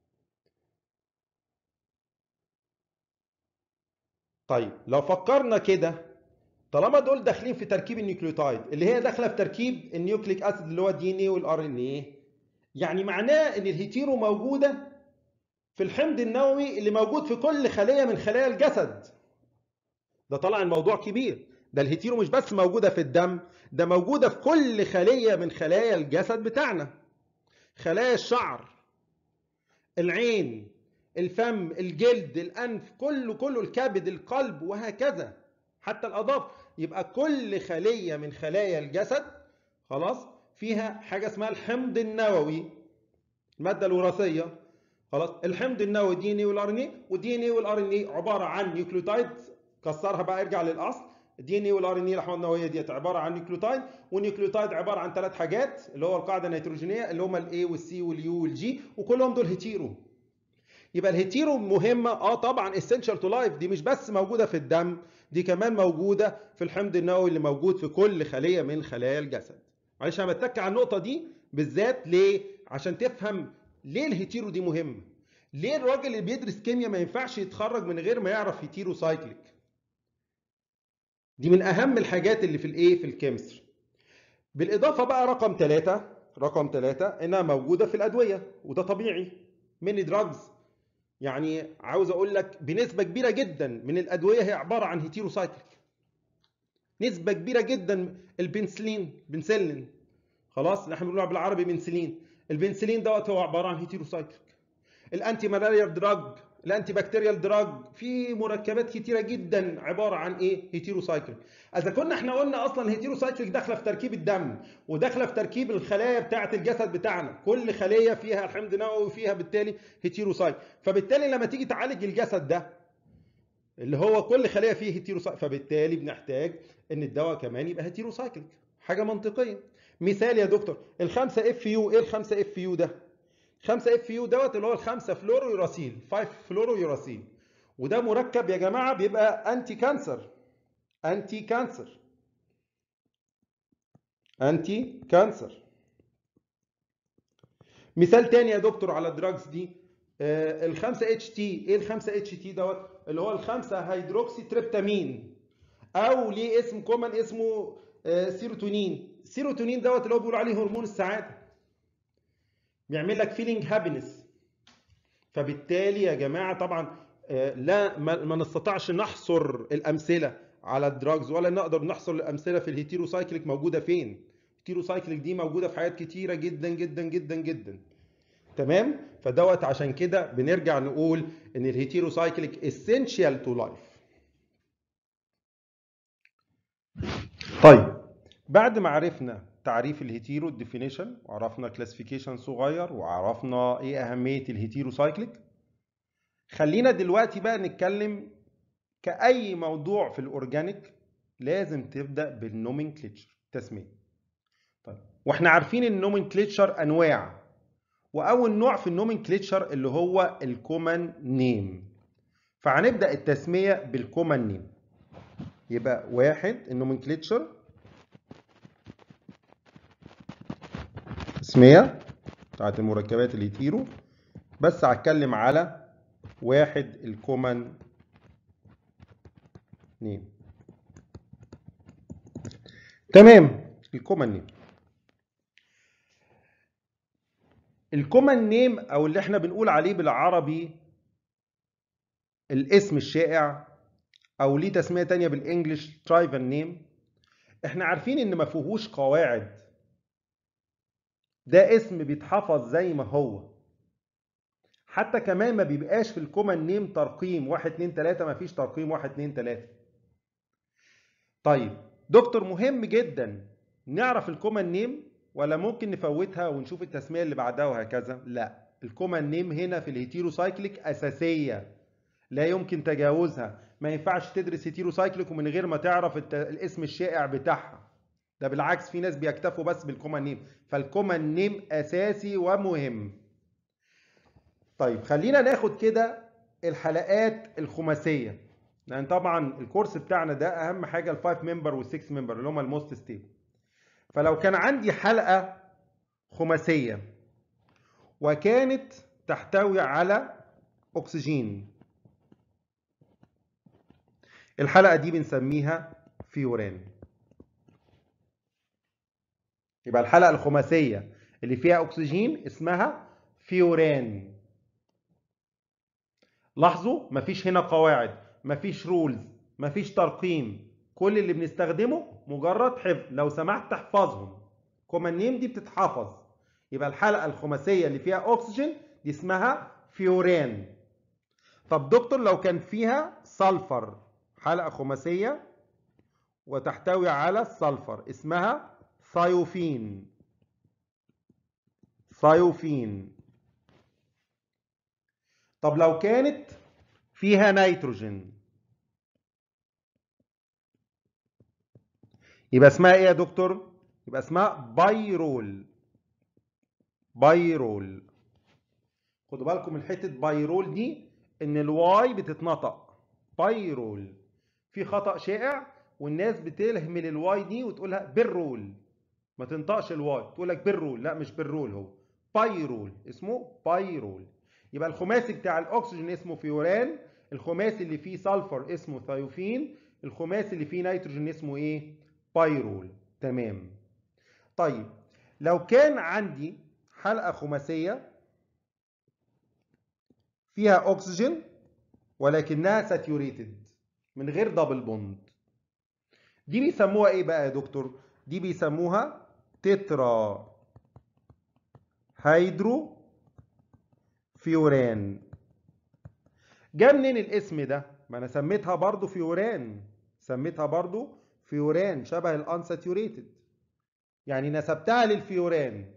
طيب لو فكرنا كده طالما دول داخلين في تركيب النيوكليوتايد اللي هي داخله في تركيب النيوكليك اسيد اللي هو الدي ان ايه والار ان ايه يعني معناه ان الهيتيرو موجوده في الحمض النووي اللي موجود في كل خليه من خلايا الجسد ده طلع الموضوع كبير ده الهيتيرو مش بس موجوده في الدم ده موجوده في كل خليه من خلايا الجسد بتاعنا خلايا الشعر العين الفم الجلد الانف كله كله الكبد القلب وهكذا حتى الاظافر يبقى كل خليه من خلايا الجسد خلاص فيها حاجه اسمها الحمض النووي الماده الوراثيه خلاص الحمض النووي دي ان اي والار ان اي والدي ان اي والار ان اي عباره عن نيوكليوتايد كسرها بقى ارجع للاصل الدي ان اي والار ان اي الاحماض النوويه ديت عباره عن نيوكليوتايد والنيوكليوتايد عباره عن ثلاث حاجات اللي هو القاعده النيتروجينيه اللي هم الاي والسي واليو والجي وكلهم دول هيتيرو يبقى الهيتيرو مهمه اه طبعا اسينشال تو لايف دي مش بس موجوده في الدم دي كمان موجوده في الحمض النووي اللي موجود في كل خليه من خلايا الجسد معلش انا بتك على النقطه دي بالذات ليه عشان تفهم ليه الهيتيرو دي مهمه ليه الراجل اللي بيدرس كيمياء ما ينفعش يتخرج من غير ما يعرف هيتيرو سايكليك دي من اهم الحاجات اللي في الايه في الكيمستري بالاضافه بقى رقم ثلاثة رقم ثلاثة انها موجوده في الادويه وده طبيعي من دراجز يعني عاوز اقول لك بنسبه كبيره جدا من الادويه هي عباره عن هيتيروسايكليك نسبه كبيره جدا البنسلين بنسلين خلاص احنا بنقولها بالعربي بنسلين البنسلين دوت هو عباره عن هيتيروسايكليك الانتي مالاريا دراج الانتي بكتيريال دراج في مركبات كتيره جدا عباره عن ايه هيتيروسايكليك اذا كنا احنا قلنا اصلا الهيتيروسايكليك داخله في تركيب الدم وداخله في تركيب الخلايا بتاعه الجسد بتاعنا كل خليه فيها الحمض النووي وفيها بالتالي هيتيروسايت فبالتالي لما تيجي تعالج الجسد ده اللي هو كل خليه فيه هيتيروسايت فبالتالي بنحتاج ان الدواء كمان يبقى هيتيروسايكليك حاجه منطقيه مثال يا دكتور الخمسة اف يو ايه الخمسة اف يو ده 5 اف يو دوت اللي هو الخمسة فلورو يوراسيل 5 فلورو يوراسيل وده مركب يا جماعه بيبقى انتي كانسر انتي كانسر انتي كانسر مثال تاني يا دكتور على الدراجز دي آه الخمسة اتش تي ايه الخمسة اتش تي دوت اللي هو الخمسة هيدروكسي تريبتامين او ليه اسم كومن اسمه آه سيروتونين السيروتونين دوت اللي هو بيقولوا عليه هرمون السعاده بيعمل لك فيلينج هابينس فبالتالي يا جماعه طبعا لا ما نستطيعش نحصر الامثله على الدراجز ولا نقدر نحصر الامثله في الهيتيروسايكليك موجوده فين الهيتيروسايكليك دي موجوده في حاجات كتيره جدا جدا جدا جدا تمام فدوت عشان كده بنرجع نقول ان الهيتيروسايكليك essential تو لايف طيب بعد ما عرفنا تعريف الهيتيرو ديفينيشن وعرفنا كلاسيفيكيشن صغير وعرفنا ايه اهميه الهيتيرو سايكليك خلينا دلوقتي بقى نتكلم كاي موضوع في الاورجانيك لازم تبدا بالنومنكليتشر تسميه طيب واحنا عارفين النومنكليتشر انواع واول نوع في النومنكليتشر اللي هو الكومن نيم فهنبدا التسميه بالكومن نيم يبقى واحد النومنكليتشر تسمية بتاعت المركبات الهيتيرو بس هتكلم على واحد الكومن نيم تمام الكومن نيم الكومن نيم او اللي احنا بنقول عليه بالعربي الاسم الشائع او ليه تسميه تانية بالانجلش ترايفن نيم احنا عارفين ان ما فيهوش قواعد ده اسم بيتحفظ زي ما هو حتى كمان ما بيبقاش في الكومن نيم ترقيم 1 2 3 ما فيش ترقيم 1 2 3 طيب دكتور مهم جدا نعرف الكومن نيم ولا ممكن نفوتها ونشوف التسميه اللي بعدها وهكذا لا الكومن نيم هنا في الهيتيروسايكليك اساسيه لا يمكن تجاوزها ما ينفعش تدرس هيتيروسايكليك ومن غير ما تعرف الاسم الشائع بتاعها ده بالعكس في ناس بيكتفوا بس بالكومن نيم فالكومن نيم اساسي ومهم طيب خلينا ناخد كده الحلقات الخماسيه لان طبعا الكورس بتاعنا ده اهم حاجه ال5 ممبر وال6 ممبر اللي هم الموست ستيبل فلو كان عندي حلقه خماسيه وكانت تحتوي على اكسجين الحلقه دي بنسميها فيوران يبقى الحلقه الخماسيه اللي فيها اكسجين اسمها فيوران لاحظوا مفيش هنا قواعد مفيش رولز مفيش ترقيم كل اللي بنستخدمه مجرد حفظ لو سمحت تحفظهم كومن نيم دي بتتحفظ يبقى الحلقه الخماسيه اللي فيها اكسجين دي اسمها فيوران طب دكتور لو كان فيها سلفر حلقه خماسيه وتحتوي على السلفر اسمها ثايوفين ثايوفين طب لو كانت فيها نيتروجين يبقى اسمها ايه يا دكتور يبقى اسمها بايرول بايرول خدوا بالكم من حته بايرول دي ان الواي بتتنطق بايرول في خطا شائع والناس بتهمل الواي دي وتقولها بالرول ما تنطقش الواي تقول لك بالرول لا مش بالرول هو بايرول اسمه بايرول يبقى الخماسي بتاع الاكسجين اسمه فيوران الخماسي اللي فيه سلفر اسمه ثايوفين الخماسي اللي فيه نيتروجين اسمه ايه بايرول تمام طيب لو كان عندي حلقه خماسيه فيها اكسجين ولكنها ساتيوريتد من غير دبل بوند دي بيسموها ايه بقى يا دكتور دي بيسموها تترا هيدرو فيوران جا منين الاسم ده ما انا سميتها برضو فيوران سميتها برضو فيوران شبه الانساتيوريتد يعني نسبتها للفيوران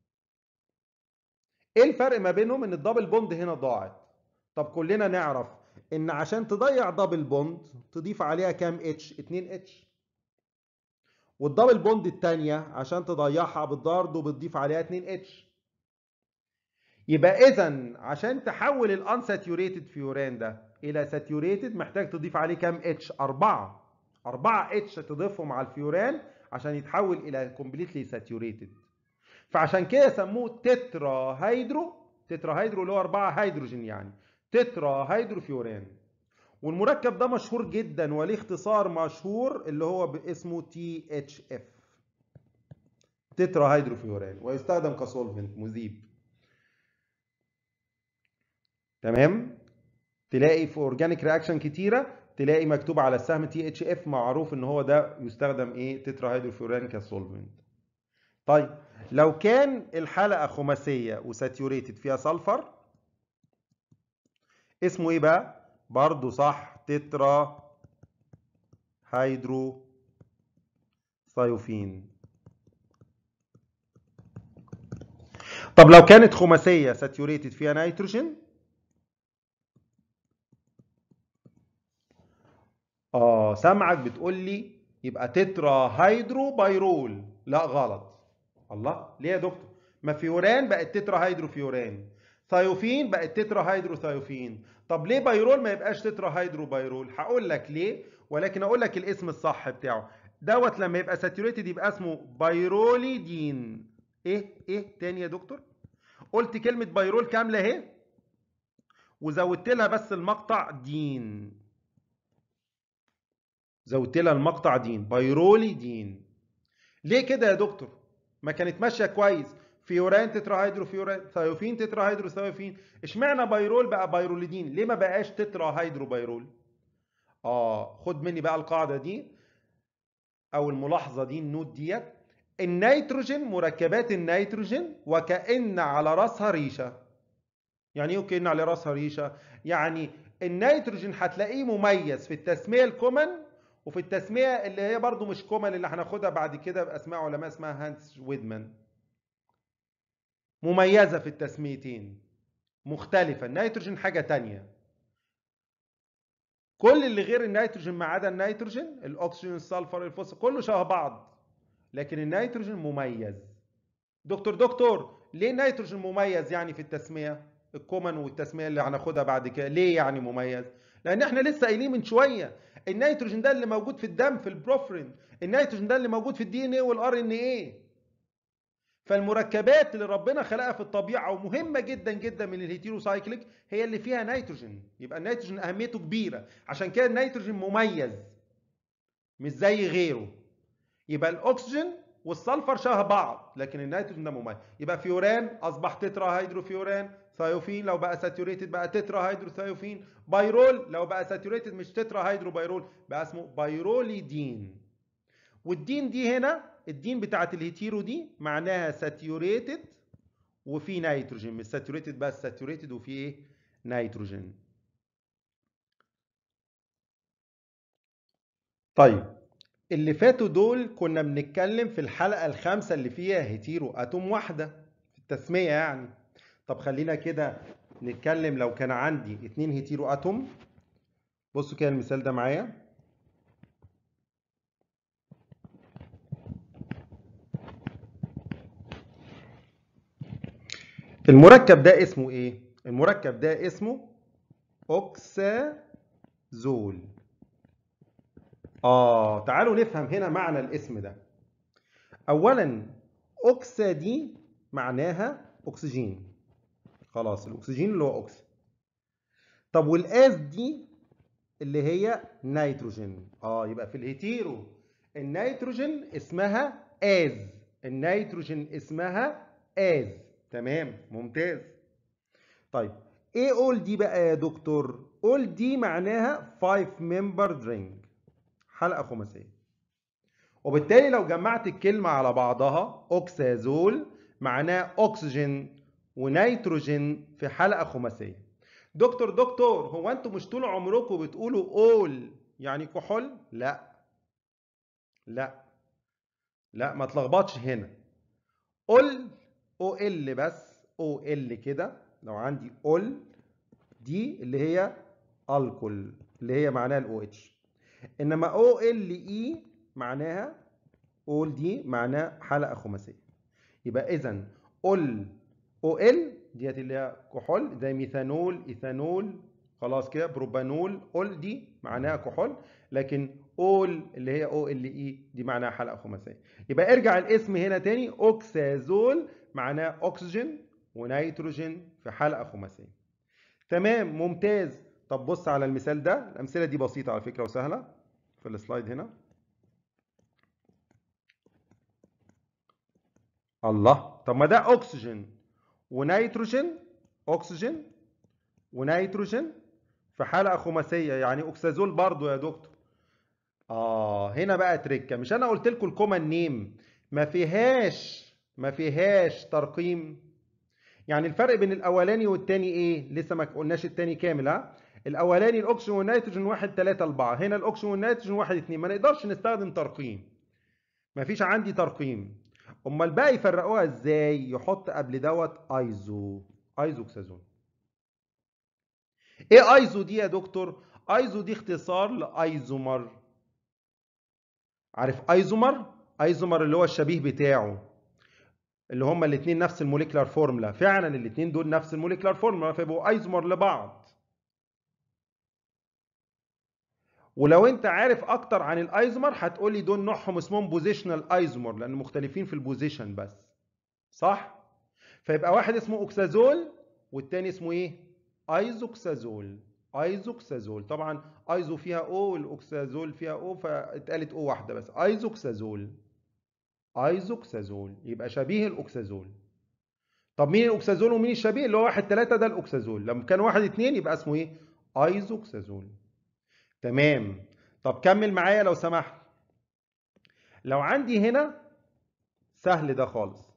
ايه الفرق ما بينهم ان الدبل بوند هنا ضاعت طب كلنا نعرف ان عشان تضيع دبل بوند تضيف عليها كام اتش 2 اتش والدبل بوند الثانيه عشان تضيعها بالضرب وبتضيف عليها 2 اتش يبقى اذا عشان تحول الانساتيوريتد فيوران ده الى ساتيوريتد محتاج تضيف عليه كام اتش 4 4 اتش تضيفهم على الفيوران عشان يتحول الى كومبليتلي ساتيوريتد فعشان كده سموه تترا هيدرو تترا هيدرو اللي هو 4 هيدروجين يعني تترا هيدروفيوران والمركب ده مشهور جدا وليه اختصار مشهور اللي هو اسمه تي اتش اف تترا هيدروفيوران ويستخدم كسولفنت مذيب تمام تلاقي في اورجانيك رياكشن كتيره تلاقي مكتوب على السهم تي اتش اف معروف ان هو ده يستخدم ايه تترا هيدروفيوران كسولفنت طيب لو كان الحلقه خماسيه وساتيوريتد فيها سلفر اسمه ايه بقى برضه صح تترا هيدرو ثايوفين طب لو كانت خماسيه ساتيوريتد فيها نيتروجين اه سامعك بتقول لي يبقى تترا هيدرو بايرول لا غلط الله ليه يا دكتور ما فيوران بقت تترا هيدرو فيوران ثايوفين بقت تترا هيدرو ثايوفين طب ليه بايرول ما يبقاش تترا هيدرو بايرول هقول لك ليه ولكن اقول لك الاسم الصح بتاعه دوت لما يبقى ساتوريتد يبقى اسمه بايرولي دين ايه ايه تاني يا دكتور قلت كلمه بايرول كامله اهي وزودت لها بس المقطع دين زودت لها المقطع دين بايرولي دين ليه كده يا دكتور ما كانت ماشيه كويس فيوران تترا هيدرو فيوران ثايوفين تترا هيدرو ثايوفين اشمعنى بايرول بقى بايروليدين ليه ما بقاش تترا هيدرو بايرول اه خد مني بقى القاعده دي او الملاحظه دي النوت ديت النيتروجين مركبات النيتروجين وكأن على راسها ريشه يعني ايه وكأن على راسها ريشه يعني النيتروجين هتلاقيه مميز في التسميه الكومن وفي التسميه اللي هي برضو مش كومن اللي هناخدها بعد كده باسماء علماء اسمها هانس ويدمان مميزة في التسميتين مختلفة النيتروجين حاجة تانية كل اللي غير النيتروجين ما عدا النيتروجين الأكسجين السلفر الفوسفور كله شبه بعض لكن النيتروجين مميز دكتور دكتور ليه النيتروجين مميز يعني في التسمية الكومن والتسمية اللي هناخدها بعد كده ليه يعني مميز لأن احنا لسه قايلين من شوية النيتروجين ده اللي موجود في الدم في البروفرين النيتروجين ده اللي موجود في الدي ان ايه والار ان ايه فالمركبات اللي ربنا خلقها في الطبيعه ومهمه جدا جدا من الهيتيروسايكليك هي اللي فيها نيتروجين يبقى النيتروجين اهميته كبيره عشان كده النيتروجين مميز مش زي غيره يبقى الاكسجين والسلفر شبه بعض لكن النيتروجين ده مميز يبقى فيوران اصبح تترا هيدروفيوران ثايوفين لو بقى ساتوريتد بقى تترا هيدروثايوفين بايرول لو بقى ساتوريتد مش تترا هيدرو بايرول بقى اسمه بايروليدين والدين دي هنا الدين بتاعت الهيتيرو دي معناها ساتيوريتد وفي نيتروجين مش ساتيوريتد بس ساتيوريتد وفي ايه نيتروجين طيب اللي فاتوا دول كنا بنتكلم في الحلقة الخامسة اللي فيها هيتيرو أتوم واحدة في التسمية يعني طب خلينا كده نتكلم لو كان عندي اتنين هيتيرو أتوم بصوا كده المثال ده معايا المركب ده اسمه ايه المركب ده اسمه اوكسازول اه تعالوا نفهم هنا معنى الاسم ده اولا اوكسا دي معناها اكسجين خلاص الاكسجين اللي هو اوكسا طب والاز دي اللي هي نيتروجين اه يبقى في الهيتيرو النيتروجين اسمها از النيتروجين اسمها از تمام ممتاز طيب ايه اول دي بقى يا دكتور اول دي معناها 5 ممبر رينج حلقه خماسيه وبالتالي لو جمعت الكلمه على بعضها اوكسازول معناه اكسجين ونيتروجين في حلقه خماسيه دكتور دكتور هو انتوا مش طول عمركم بتقولوا اول يعني كحول لا لا لا ما تلخبطش هنا اول او ال بس او ال كده لو عندي اول دي اللي هي الكول اللي هي معناها الاو اتش انما او ال اي معناها اول دي معناها حلقه خماسيه يبقى اذا اول او ال ديت اللي هي كحول زي ميثانول ايثانول خلاص كده بروبانول اول دي معناها كحول لكن اول اللي هي او ال اي دي معناها حلقه خماسيه يبقى ارجع الاسم هنا تاني اوكسازول معناه اكسجين ونيتروجين في حلقه خماسيه تمام ممتاز طب بص على المثال ده الامثله دي بسيطه على فكره وسهله في السلايد هنا الله طب ما ده اكسجين ونيتروجين اكسجين ونيتروجين في حلقه خماسيه يعني اوكسازول برضو يا دكتور اه هنا بقى تركه مش انا قلت لكم الكومن نيم ما فيهاش ما فيهاش ترقيم يعني الفرق بين الاولاني والتاني ايه لسه ما قلناش التاني كامل ها الاولاني الاكسجين والنيتروجين 1 3 4 هنا الاكسجين والنيتروجين 1 2 ما نقدرش نستخدم ترقيم ما فيش عندي ترقيم امال بقى يفرقوها ازاي يحط قبل دوت ايزو ايزوكسازون ايه ايزو دي يا دكتور ايزو دي اختصار لايزومر عارف ايزومر ايزومر اللي هو الشبيه بتاعه اللي هما الاثنين نفس الموليكولار فورمولا فعلا الاثنين دول نفس الموليكولار فورمولا فيبقوا ايزومر لبعض ولو انت عارف اكتر عن الايزومر هتقولي دول نوعهم اسمهم بوزيشنال ايزومر لان مختلفين في البوزيشن بس صح فيبقى واحد اسمه اوكسازول والتاني اسمه ايه ايزوكسازول ايزوكسازول طبعا ايزو فيها او والاوكسازول فيها او فاتقالت او واحده بس ايزوكسازول ايزوكسازول يبقى شبيه الاوكسازول طب مين الاوكسازول ومين الشبيه اللي هو واحد ثلاثة ده الاوكسازول لما كان واحد اتنين يبقى اسمه ايه ايزوكسازول تمام طب كمل معايا لو سمحت لو عندي هنا سهل ده خالص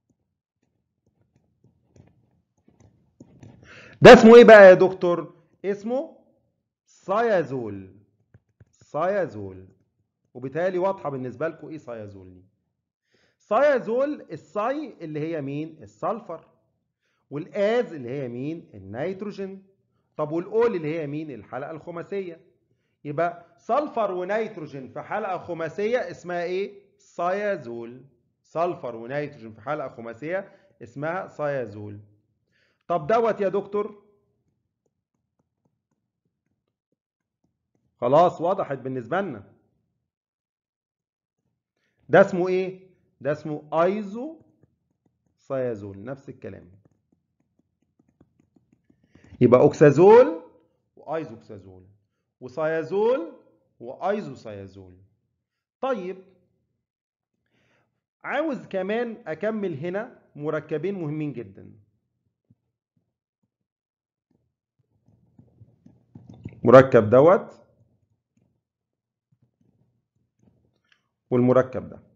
ده اسمه ايه بقى يا دكتور اسمه صيازول صيازول وبالتالي واضحه بالنسبه لكم ايه صيازول دي صيازول الصي اللي هي مين السلفر والاز اللي هي مين النيتروجين طب والاول اللي هي مين الحلقه الخماسيه يبقى سلفر ونيتروجين في حلقه خماسيه اسمها ايه صيازول سلفر ونيتروجين في حلقه خماسيه اسمها صيازول طب دوت يا دكتور خلاص وضحت بالنسبه لنا ده اسمه ايه ده اسمه ايزو صيازول نفس الكلام يبقى اوكسازول وايزوكسازول وصيازول وايزوصيازول طيب عاوز كمان اكمل هنا مركبين مهمين جدا مركب دوت والمركب ده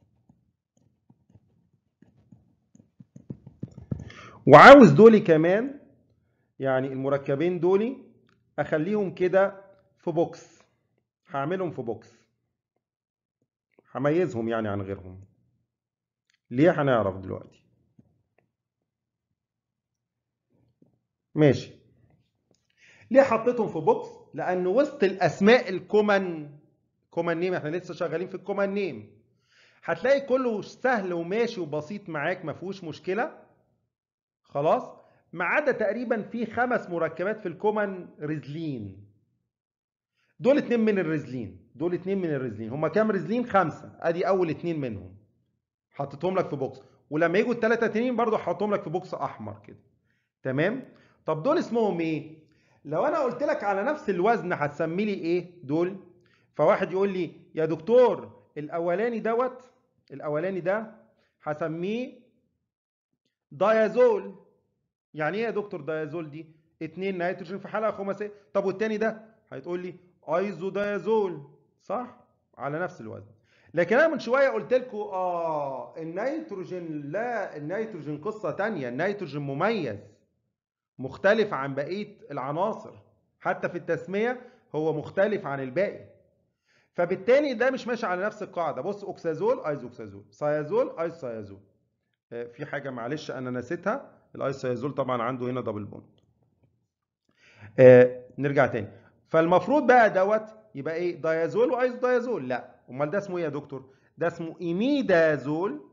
وعاوز دولي كمان يعني المركبين دولي اخليهم كده في بوكس هعملهم في بوكس هميزهم يعني عن غيرهم ليه هنعرف دلوقتي ماشي ليه حطيتهم في بوكس لان وسط الاسماء الكومن كومن نيم احنا لسه شغالين في الكومن نيم هتلاقي كله سهل وماشي وبسيط معاك ما فيهوش مشكله خلاص ما عدا تقريبا في خمس مركبات في الكومن ريزلين دول اتنين من الريزلين دول اتنين من الريزلين هما كام ريزلين خمسه ادي اول اتنين منهم حطيتهم لك في بوكس ولما يجوا الثلاثه تانيين برضو هحطهم لك في بوكس احمر كده تمام طب دول اسمهم ايه لو انا قلت لك على نفس الوزن هتسمي لي ايه دول فواحد يقول لي يا دكتور الاولاني دوت الاولاني ده هسميه دايازول يعني ايه يا دكتور دايازول دي اتنين نيتروجين في حلقه خماسيه طب والتاني ده هتقول لي ايزو دايازول صح على نفس الوزن لكن انا من شويه قلت لكم اه النيتروجين لا النيتروجين قصه تانية النيتروجين مميز مختلف عن بقيه العناصر حتى في التسميه هو مختلف عن الباقي فبالتالي ده مش ماشي على نفس القاعده بص اوكسازول ايزوكسازول سيازول ايزوسيازول آه، في حاجه معلش انا نسيتها الايزوسيازول طبعا عنده هنا دبل بوند آه، نرجع تاني فالمفروض بقى دوت يبقى ايه دايازول وايزو دايازول لا امال ده اسمه ايه يا دكتور ده اسمه ايميدازول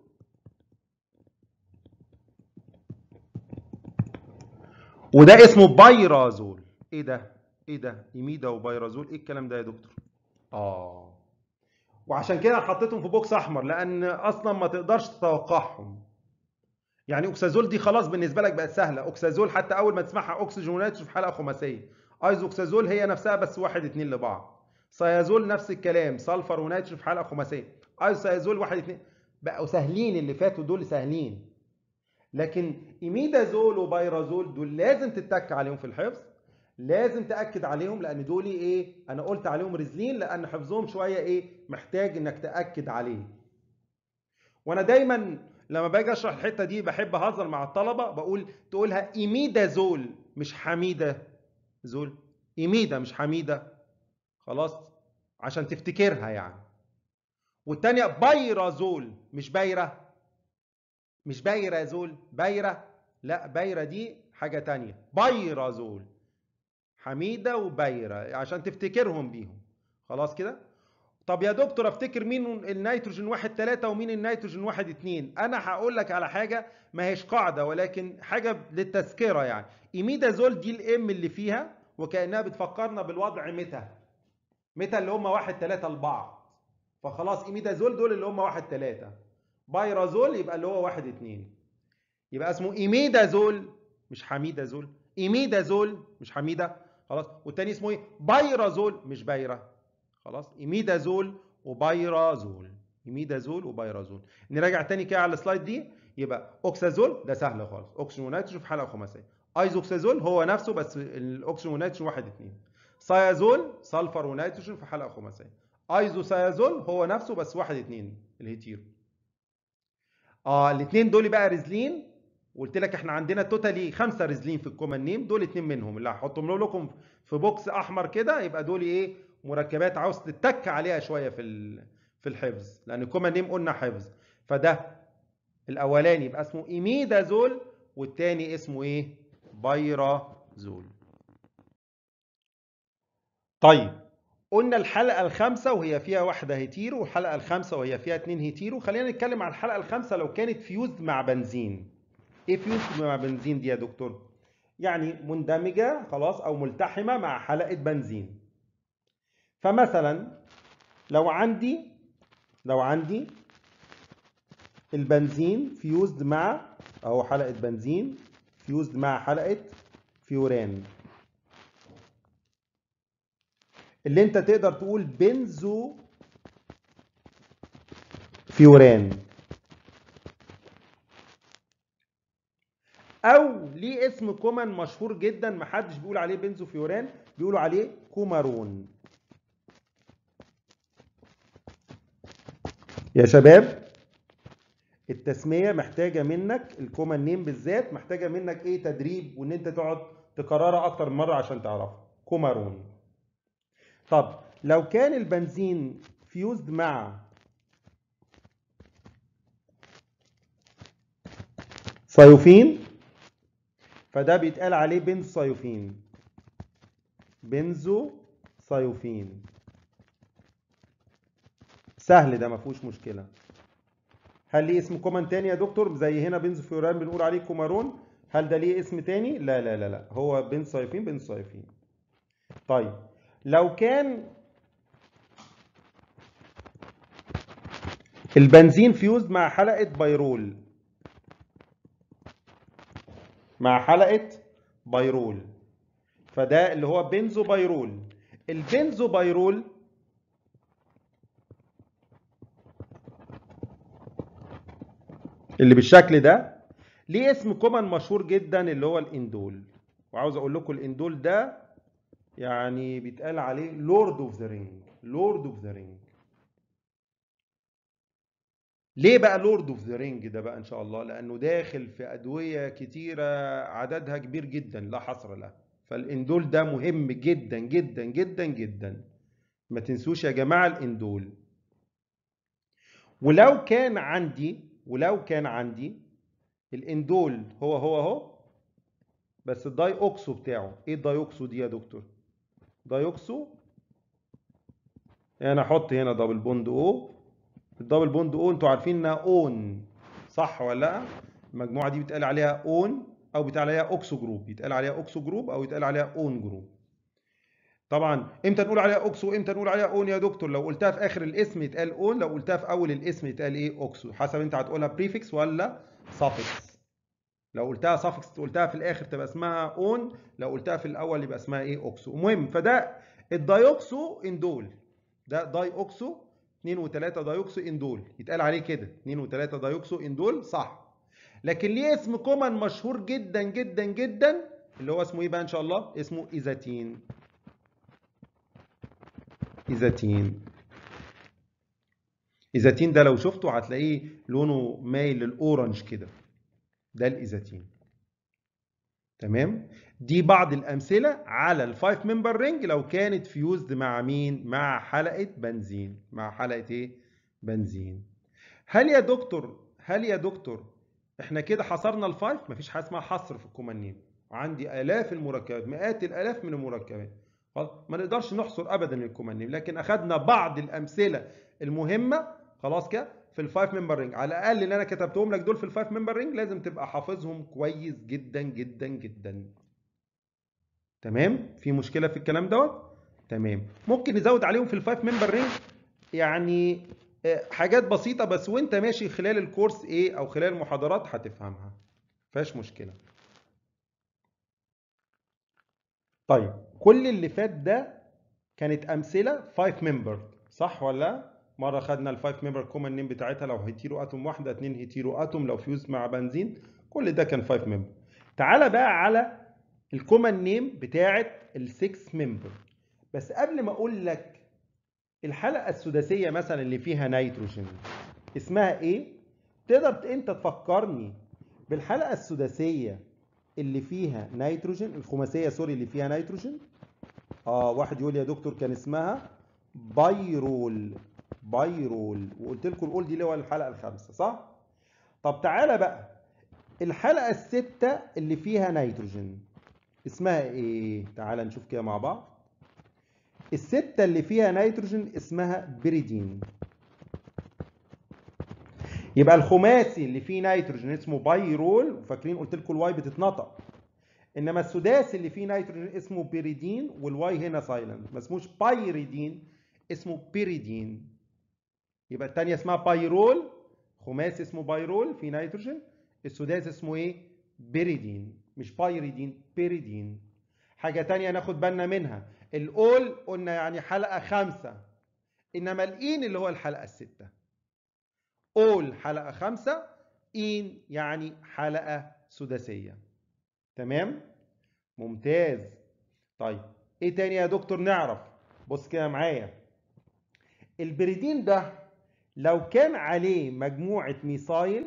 وده اسمه بايرازول ايه ده ايه ده ايميدا وبايرازول ايه الكلام ده يا دكتور اه وعشان كده حطيتهم في بوكس احمر لان اصلا ما تقدرش تتوقعهم يعني اوكسازول دي خلاص بالنسبه لك بقت سهله اوكسازول حتى اول ما تسمعها اكسجين ونيتروجين في حلقه خماسيه ايزوكسازول هي نفسها بس واحد اتنين لبعض سيازول نفس الكلام سلفر ونيتروجين في حلقه خماسيه ايزوسيازول واحد اتنين بقوا سهلين اللي فاتوا دول سهلين لكن ايميدازول وبايرازول دول لازم تتك عليهم في الحفظ لازم تاكد عليهم لان دول ايه انا قلت عليهم رزلين لان حفظهم شويه ايه محتاج انك تاكد عليه وانا دايما لما باجي اشرح الحته دي بحب اهزر مع الطلبه بقول تقولها ايميدازول مش حميده زول ايميدا مش حميده خلاص عشان تفتكرها يعني والتانية بايرازول مش بايرة مش بايرازول بايرة لا بايرة دي حاجة تانية بايرازول حميدة وبايرة عشان تفتكرهم بيهم خلاص كده طب يا دكتور افتكر مين النيتروجين واحد تلاتة ومين النيتروجين واحد اتنين انا هقول لك على حاجة ما هيش قاعدة ولكن حاجة للتذكرة يعني ايميدازول دي الام اللي فيها وكأنها بتفكرنا بالوضع متى متى اللي هم واحد تلاتة لبعض فخلاص ايميدازول دول اللي هم واحد تلاتة بايرازول يبقى اللي هو واحد اتنين يبقى اسمه ايميدازول مش حميدازول ايميدازول مش حميدة خلاص والتاني اسمه ايه بايرازول مش بايرة خلاص ايميدازول وبايرازول ايميدازول وبايرازول نراجع تاني كده على السلايد دي يبقى اوكسازول ده سهل خالص اكسجين ونيتروجين في حلقه خماسيه ايزوكسازول هو نفسه بس الاكسجين ونيتروجين واحد اتنين سيازول سلفر ونيتروجين في حلقه خماسيه ايزوسيازول هو نفسه بس واحد اتنين الهيتيرو اه الاثنين دول بقى رزلين وقلت لك احنا عندنا توتالي خمسه رزلين في الكومن نيم دول اتنين منهم اللي هحطهم لكم في بوكس احمر كده يبقى دول ايه مركبات عاوز تتك عليها شويه في في الحفظ لان الكومن نيم قلنا حفظ فده الاولاني يبقى اسمه ايميدازول والتاني اسمه ايه بايرازول طيب قلنا الحلقه الخامسه وهي فيها واحده هيتيرو والحلقه الخامسه وهي فيها اتنين هيتيرو خلينا نتكلم عن الحلقه الخامسه لو كانت فيوزد مع بنزين ايه فيوزد مع بنزين دي يا دكتور يعني مندمجه خلاص او ملتحمه مع حلقه بنزين فمثلا لو عندي لو عندي البنزين فيوزد مع اهو حلقه بنزين فيوزد مع حلقه فيوران اللي انت تقدر تقول بنزو فيوران او ليه اسم كومن مشهور جدا محدش بيقول عليه بنزو فيوران بيقولوا عليه كومارون يا شباب التسمية محتاجة منك الكومن نيم بالذات محتاجة منك ايه تدريب وان انت تقعد تكررها اكتر من مرة عشان تعرفها كومارون طب لو كان البنزين فيوزد مع صيوفين فده بيتقال عليه بنزو صيوفين بنزو صيوفين سهل ده ما فيهوش مشكله هل ليه اسم كومن تاني يا دكتور زي هنا بنزو فيوران بنقول عليه كومارون هل ده ليه اسم تاني لا لا لا لا هو بنزو صيوفين بنزو صيوفين طيب لو كان البنزين فيوزد مع حلقة بيرول مع حلقة بيرول فده اللي هو بنزو بيرول البنزو بيرول اللي بالشكل ده ليه اسم كومن مشهور جدا اللي هو الاندول وعاوز اقول لكم الاندول ده يعني بيتقال عليه لورد اوف ذا رينج لورد اوف ذا رينج ليه بقى لورد اوف ذا رينج ده بقى ان شاء الله لانه داخل في ادويه كتيره عددها كبير جدا لا حصر لها فالاندول ده مهم جدا جدا جدا جدا ما تنسوش يا جماعه الاندول ولو كان عندي ولو كان عندي الاندول هو هو اهو بس الداي اوكسو بتاعه ايه الداي اوكسو دي يا دكتور داي اوكسو انا احط هنا دبل بوند او الدبل بوند او انتوا عارفين انها اون صح ولا لا المجموعه دي بيتقال عليها اون او بيتقال عليها اوكسو جروب بيتقال عليها اوكسو جروب او يتقال عليها اون جروب طبعا امتى نقول عليها اوكسو امتى نقول عليها اون يا دكتور لو قلتها في اخر الاسم يتقال اون لو قلتها في اول الاسم يتقال ايه اوكسو حسب انت هتقولها بريفكس ولا سافكس لو قلتها سافكس قلتها في الاخر تبقى اسمها اون لو قلتها في الاول يبقى اسمها ايه اوكسو المهم فده الدايوكسو اندول ده داي اوكسو 2 و3 دايوكسو اندول يتقال عليه كده 2 و3 دايوكسو اندول صح لكن ليه اسم كومن مشهور جدا جدا جدا اللي هو اسمه ايه بقى ان شاء الله اسمه ايزاتين ايزاتين ايزاتين ده لو شفته هتلاقيه لونه مايل للاورنج كده ده الايزاتين تمام دي بعض الامثله على الفايف ممبر رينج لو كانت فيوزد مع مين مع حلقه بنزين مع حلقه ايه بنزين هل يا دكتور هل يا دكتور احنا كده حصرنا الفايف مفيش حاجه اسمها حصر في الكومن نيم عندي الاف المركبات مئات الالاف من المركبات ما نقدرش نحصر ابدا الكومن نيم لكن اخذنا بعض الامثله المهمه خلاص كده في الفايف ممبر رينج على الاقل اللي انا كتبتهم لك دول في الفايف ممبر رينج لازم تبقى حافظهم كويس جدا جدا جدا تمام في مشكله في الكلام دوت تمام ممكن نزود عليهم في الفايف ممبر رينج يعني حاجات بسيطه بس وانت ماشي خلال الكورس ايه او خلال المحاضرات هتفهمها فيهاش مشكله طيب كل اللي فات ده كانت امثله 5 ممبر صح ولا مره خدنا الفايف ممبر كومن نيم بتاعتها لو هيتيرو اتوم واحده اتنين هيتيرو اتوم لو فيوز مع بنزين كل ده كان 5 ممبر تعالى بقى على الكومن نيم بتاعت ال6 ممبر بس قبل ما اقول لك الحلقه السداسيه مثلا اللي فيها نيتروجين اسمها ايه تقدر انت تفكرني بالحلقه السداسيه اللي فيها نيتروجين الخماسيه سوري اللي فيها نيتروجين اه واحد يقول يا دكتور كان اسمها بايرول بايرول وقلت لكم الاول دي اللي هو الحلقه الخامسه صح طب تعالى بقى الحلقه السته اللي فيها نيتروجين اسمها ايه تعالى نشوف كده مع بعض الستة اللي فيها نيتروجين اسمها بريدين يبقى الخماسي اللي فيه نيتروجين اسمه بايرول وفاكرين قلت لكم الواي بتتنطق انما السداسي اللي فيه نيتروجين اسمه بيريدين والواي هنا سايلنت ما اسموش بايريدين اسمه بيريدين يبقى الثانيه اسمها بايرول خماسي اسمه بايرول فيه نيتروجين السداسي اسمه ايه بيريدين مش بايريدين بيريدين حاجه ثانيه ناخد بالنا منها الاول قلنا يعني حلقه خمسه انما الإين اللي هو الحلقه السته اول حلقه خمسه إين يعني حلقه سداسيه تمام ممتاز طيب ايه تاني يا دكتور نعرف بص كده معايا البريدين ده لو كان عليه مجموعه ميثايل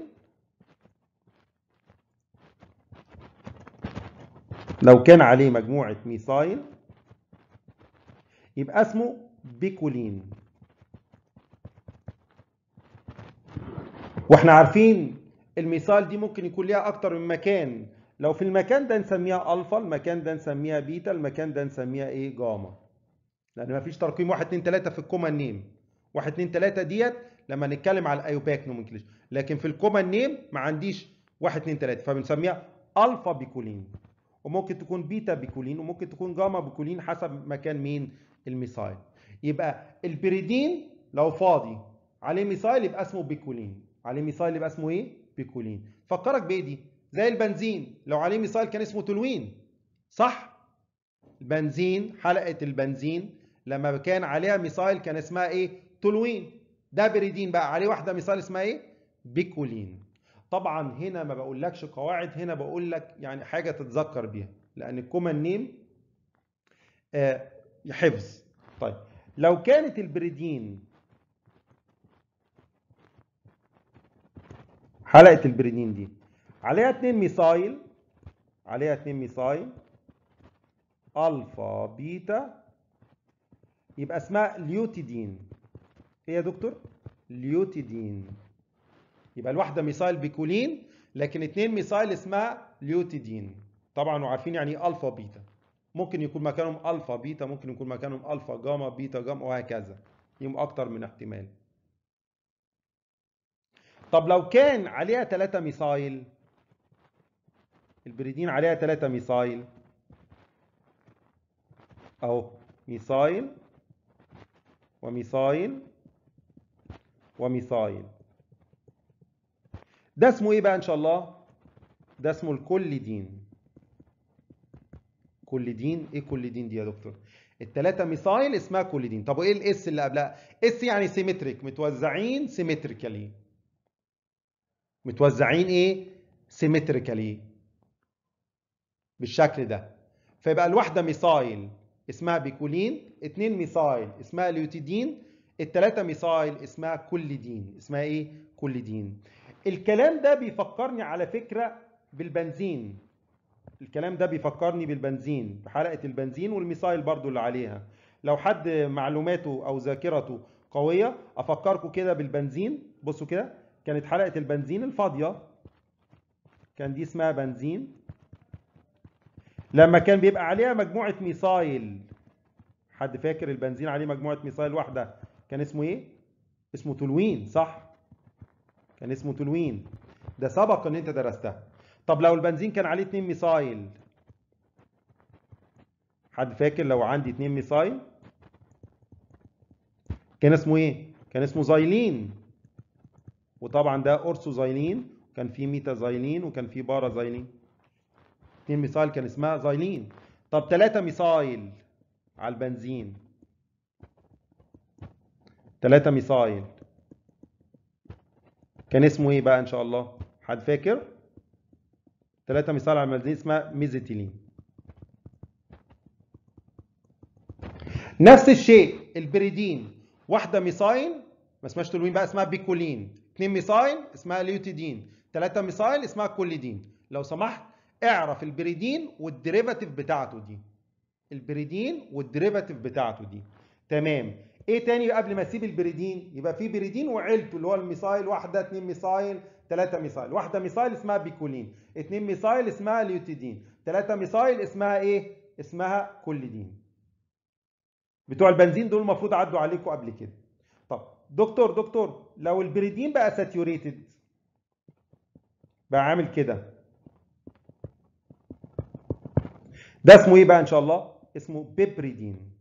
لو كان عليه مجموعه ميثايل يبقى اسمه بيكولين واحنا عارفين الميثايل دي ممكن يكون ليها اكتر من مكان لو في المكان ده نسميها الفا المكان ده نسميها بيتا المكان ده نسميها ايه جاما لان مفيش ترقيم 1 2 3 في الكومن نيم 1 2 3 ديت لما نتكلم على الايوباك نومنكليشن لكن في الكومن نيم ما عنديش 1 2 3 فبنسميها الفا بيكولين وممكن تكون بيتا بيكولين وممكن تكون جاما بيكولين حسب مكان مين الميثايل يبقى البريدين لو فاضي عليه ميثايل يبقى اسمه بيكولين عليه ميثايل يبقى اسمه ايه بيكولين فكرك بايه دي زي البنزين لو عليه ميثايل كان اسمه تولوين صح البنزين حلقه البنزين لما كان عليها ميثايل كان اسمها ايه تولوين ده بريدين بقى عليه واحده ميثايل اسمها ايه بيكولين طبعا هنا ما بقولكش قواعد هنا بقول لك يعني حاجه تتذكر بيها لان الكومن نيم آه حفظ طيب لو كانت البريدين حلقة البريدين دي عليها اتنين ميثايل عليها اتنين ميثايل الفا بيتا يبقى اسمها ليوتيدين ايه يا دكتور ليوتيدين يبقى الواحدة ميثايل بيكولين لكن اتنين ميثايل اسمها ليوتيدين طبعا وعارفين يعني ايه الفا بيتا ممكن يكون مكانهم الفا بيتا ممكن يكون مكانهم الفا جاما بيتا جاما وهكذا يوم اكتر من احتمال طب لو كان عليها 3 ميثايل البريدين عليها 3 ميثايل اهو ميثايل وميثايل وميثايل ده اسمه ايه بقى ان شاء الله ده اسمه الكوليدين كوليدين ايه كوليدين دي يا دكتور الثلاثه ميثايل اسمها كوليدين طب وايه الاس اللي قبلها اس يعني سيمتريك متوزعين سيمتريكالي متوزعين ايه سيمتريكالي بالشكل ده فيبقى الواحده ميثايل اسمها بيكولين اتنين ميثايل اسمها ليوتيدين التلاتة ميثايل اسمها كوليدين اسمها ايه كوليدين الكلام ده بيفكرني على فكرة بالبنزين الكلام ده بيفكرني بالبنزين بحلقة البنزين والميثايل برضو اللي عليها لو حد معلوماته او ذاكرته قوية افكركم كده بالبنزين بصوا كده كانت حلقة البنزين الفاضية كان دي اسمها بنزين لما كان بيبقى عليها مجموعة ميثايل حد فاكر البنزين عليه مجموعة ميثايل واحدة كان اسمه ايه؟ اسمه تولوين صح؟ كان اسمه تولوين ده سبق ان انت درستها طب لو البنزين كان عليه اتنين ميثايل حد فاكر لو عندي اتنين ميثايل كان اسمه ايه؟ كان اسمه زايلين وطبعا ده اورثوزايلين كان في ميتازايلين وكان في بارازايلين اتنين ميثايل كان اسمها زايلين طب ثلاثة ميثايل على البنزين ثلاثة ميثايل كان اسمه ايه بقى ان شاء الله حد فاكر ثلاثة ميثايل على البنزين اسمها ميزيتيلين نفس الشيء البريدين واحدة ميثايل ما اسمهاش تولوين بقى اسمها بيكولين اثنين ميثايل اسمها ليوتيدين ثلاثة ميثايل اسمها كوليدين لو سمحت اعرف البريدين والديريفاتيف بتاعته دي البريدين والديريفاتيف بتاعته دي تمام ايه تاني قبل ما اسيب البريدين يبقى في بريدين وعيلته اللي هو الميثايل واحده اتنين ميثايل ثلاثه ميثايل واحده ميثايل اسمها بيكولين اتنين ميثايل اسمها ليوتيدين ثلاثه ميثايل اسمها ايه اسمها كوليدين بتوع البنزين دول المفروض عدوا عليكم قبل كده طب دكتور دكتور لو البريدين بقى ساتيوريتد بقى عامل كده ده اسمه ايه بقى ان شاء الله اسمه بيبريدين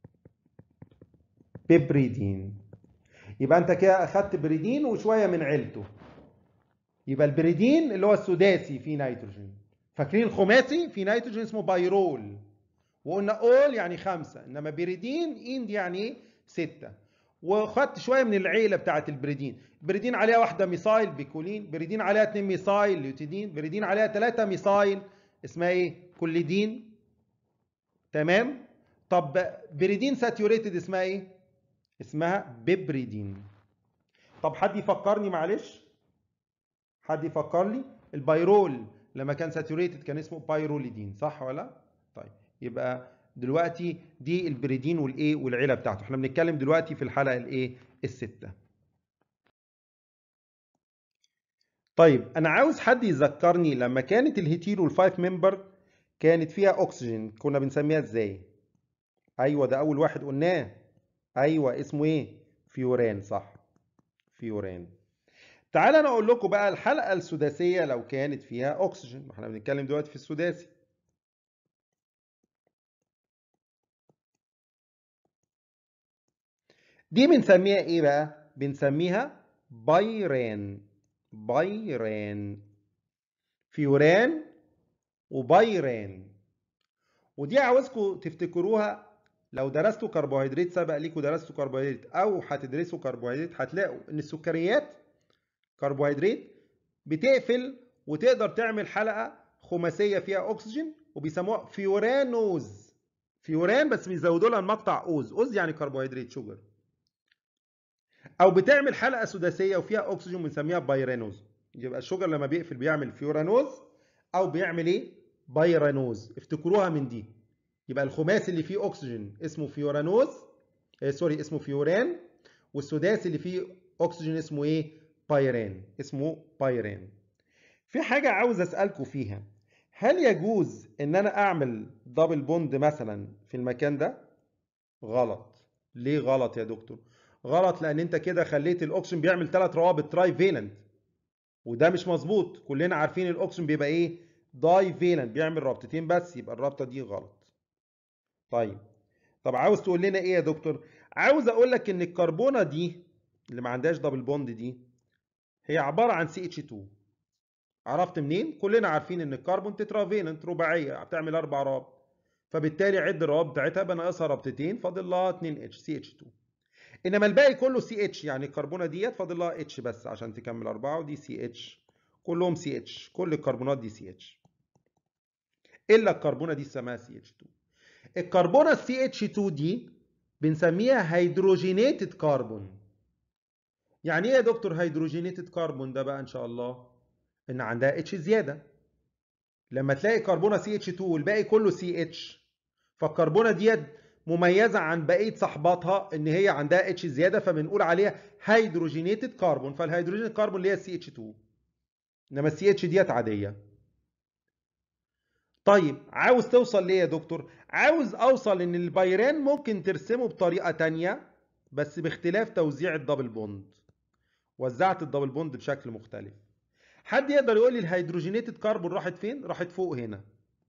بيبريدين يبقى انت كده اخدت بريدين وشويه من عيلته يبقى البريدين اللي هو السداسي فيه نيتروجين فاكرين الخماسي فيه نيتروجين اسمه بايرول وقلنا اول يعني خمسة انما بريدين ان دي يعني ايه ستة وخدت شويه من العيله بتاعه البريدين بريدين عليها واحده ميثايل بيكولين بريدين عليها اثنين ميثايل ليوتيدين بريدين عليها ثلاثه ميثايل اسمها ايه كوليدين تمام طب بريدين ساتيوريتد اسمها ايه اسمها بيبريدين طب حد يفكرني معلش حد يفكر لي البايرول لما كان ساتيوريتد كان اسمه بايروليدين صح ولا طيب يبقى دلوقتي دي البريدين والايه والعيله بتاعته احنا بنتكلم دلوقتي في الحلقه الايه السته طيب انا عاوز حد يذكرني لما كانت الهيتيرو الفايف ممبر كانت فيها اكسجين كنا بنسميها ازاي ايوه ده اول واحد قلناه ايوه اسمه ايه فيوران صح فيوران تعال انا اقول لكم بقى الحلقه السداسيه لو كانت فيها اكسجين احنا بنتكلم دلوقتي في السداسي دي بنسميها ايه بقى بنسميها بايران بايران فيوران وبايران ودي عاوزكم تفتكروها لو درستوا كربوهيدرات سبق ليكوا درستوا كربوهيدرات او هتدرسوا كربوهيدرات هتلاقوا ان السكريات كربوهيدرات بتقفل وتقدر تعمل حلقه خماسيه فيها اكسجين وبيسموها فيورانوز فيوران بس بيزودوا لها المقطع اوز اوز يعني كربوهيدرات شوجر او بتعمل حلقه سداسيه وفيها اكسجين بنسميها بايرانوز يبقى الشجر لما بيقفل بيعمل فيورانوز او بيعمل ايه بايرانوز افتكروها من دي يبقى الخماس اللي فيه اكسجين اسمه فيورانوز آه سوري اسمه فيوران والسداسي اللي فيه اكسجين اسمه ايه بايران اسمه بايران في حاجه عاوز اسالكم فيها هل يجوز ان انا اعمل دبل بوند مثلا في المكان ده غلط ليه غلط يا دكتور غلط لان انت كده خليت الاكسجين بيعمل ثلاث روابط تراي فيلنت وده مش مظبوط كلنا عارفين الاكسجين بيبقى ايه داي فيلنت بيعمل رابطتين بس يبقى الرابطه دي غلط طيب طب عاوز تقول لنا ايه يا دكتور عاوز اقول لك ان الكربونه دي اللي ما عندهاش دبل بوند دي هي عباره عن سي اتش 2 عرفت منين كلنا عارفين ان الكربون تترافيلنت رباعيه بتعمل اربع روابط فبالتالي عد الروابط بتاعتها بقى ناقصها رابطتين فاضل لها 2 اتش سي اتش 2 انما الباقي كله سي اتش يعني الكربونه ديت فاضل لها اتش بس عشان تكمل اربعه ودي سي اتش كلهم سي اتش كل الكربونات دي سي اتش الا الكربونه دي اسمها سي اتش 2 الكربونه السي اتش 2 دي بنسميها هيدروجينيتد كربون يعني ايه يا دكتور هيدروجينيتد كربون ده بقى ان شاء الله ان عندها اتش زياده لما تلاقي كربونه سي اتش 2 والباقي كله سي اتش فالكربونه ديت مميزه عن بقيه صحباتها ان هي عندها اتش زياده فبنقول عليها هيدروجينيتد كربون فالهيدروجينيتد كربون اللي هي السي اتش 2 انما السي اتش ديت عاديه طيب عاوز توصل ليه يا دكتور عاوز اوصل ان البيران ممكن ترسمه بطريقه تانية بس باختلاف توزيع الدبل بوند وزعت الدبل بوند بشكل مختلف حد يقدر يقول لي الهيدروجينيتد كربون راحت فين راحت فوق هنا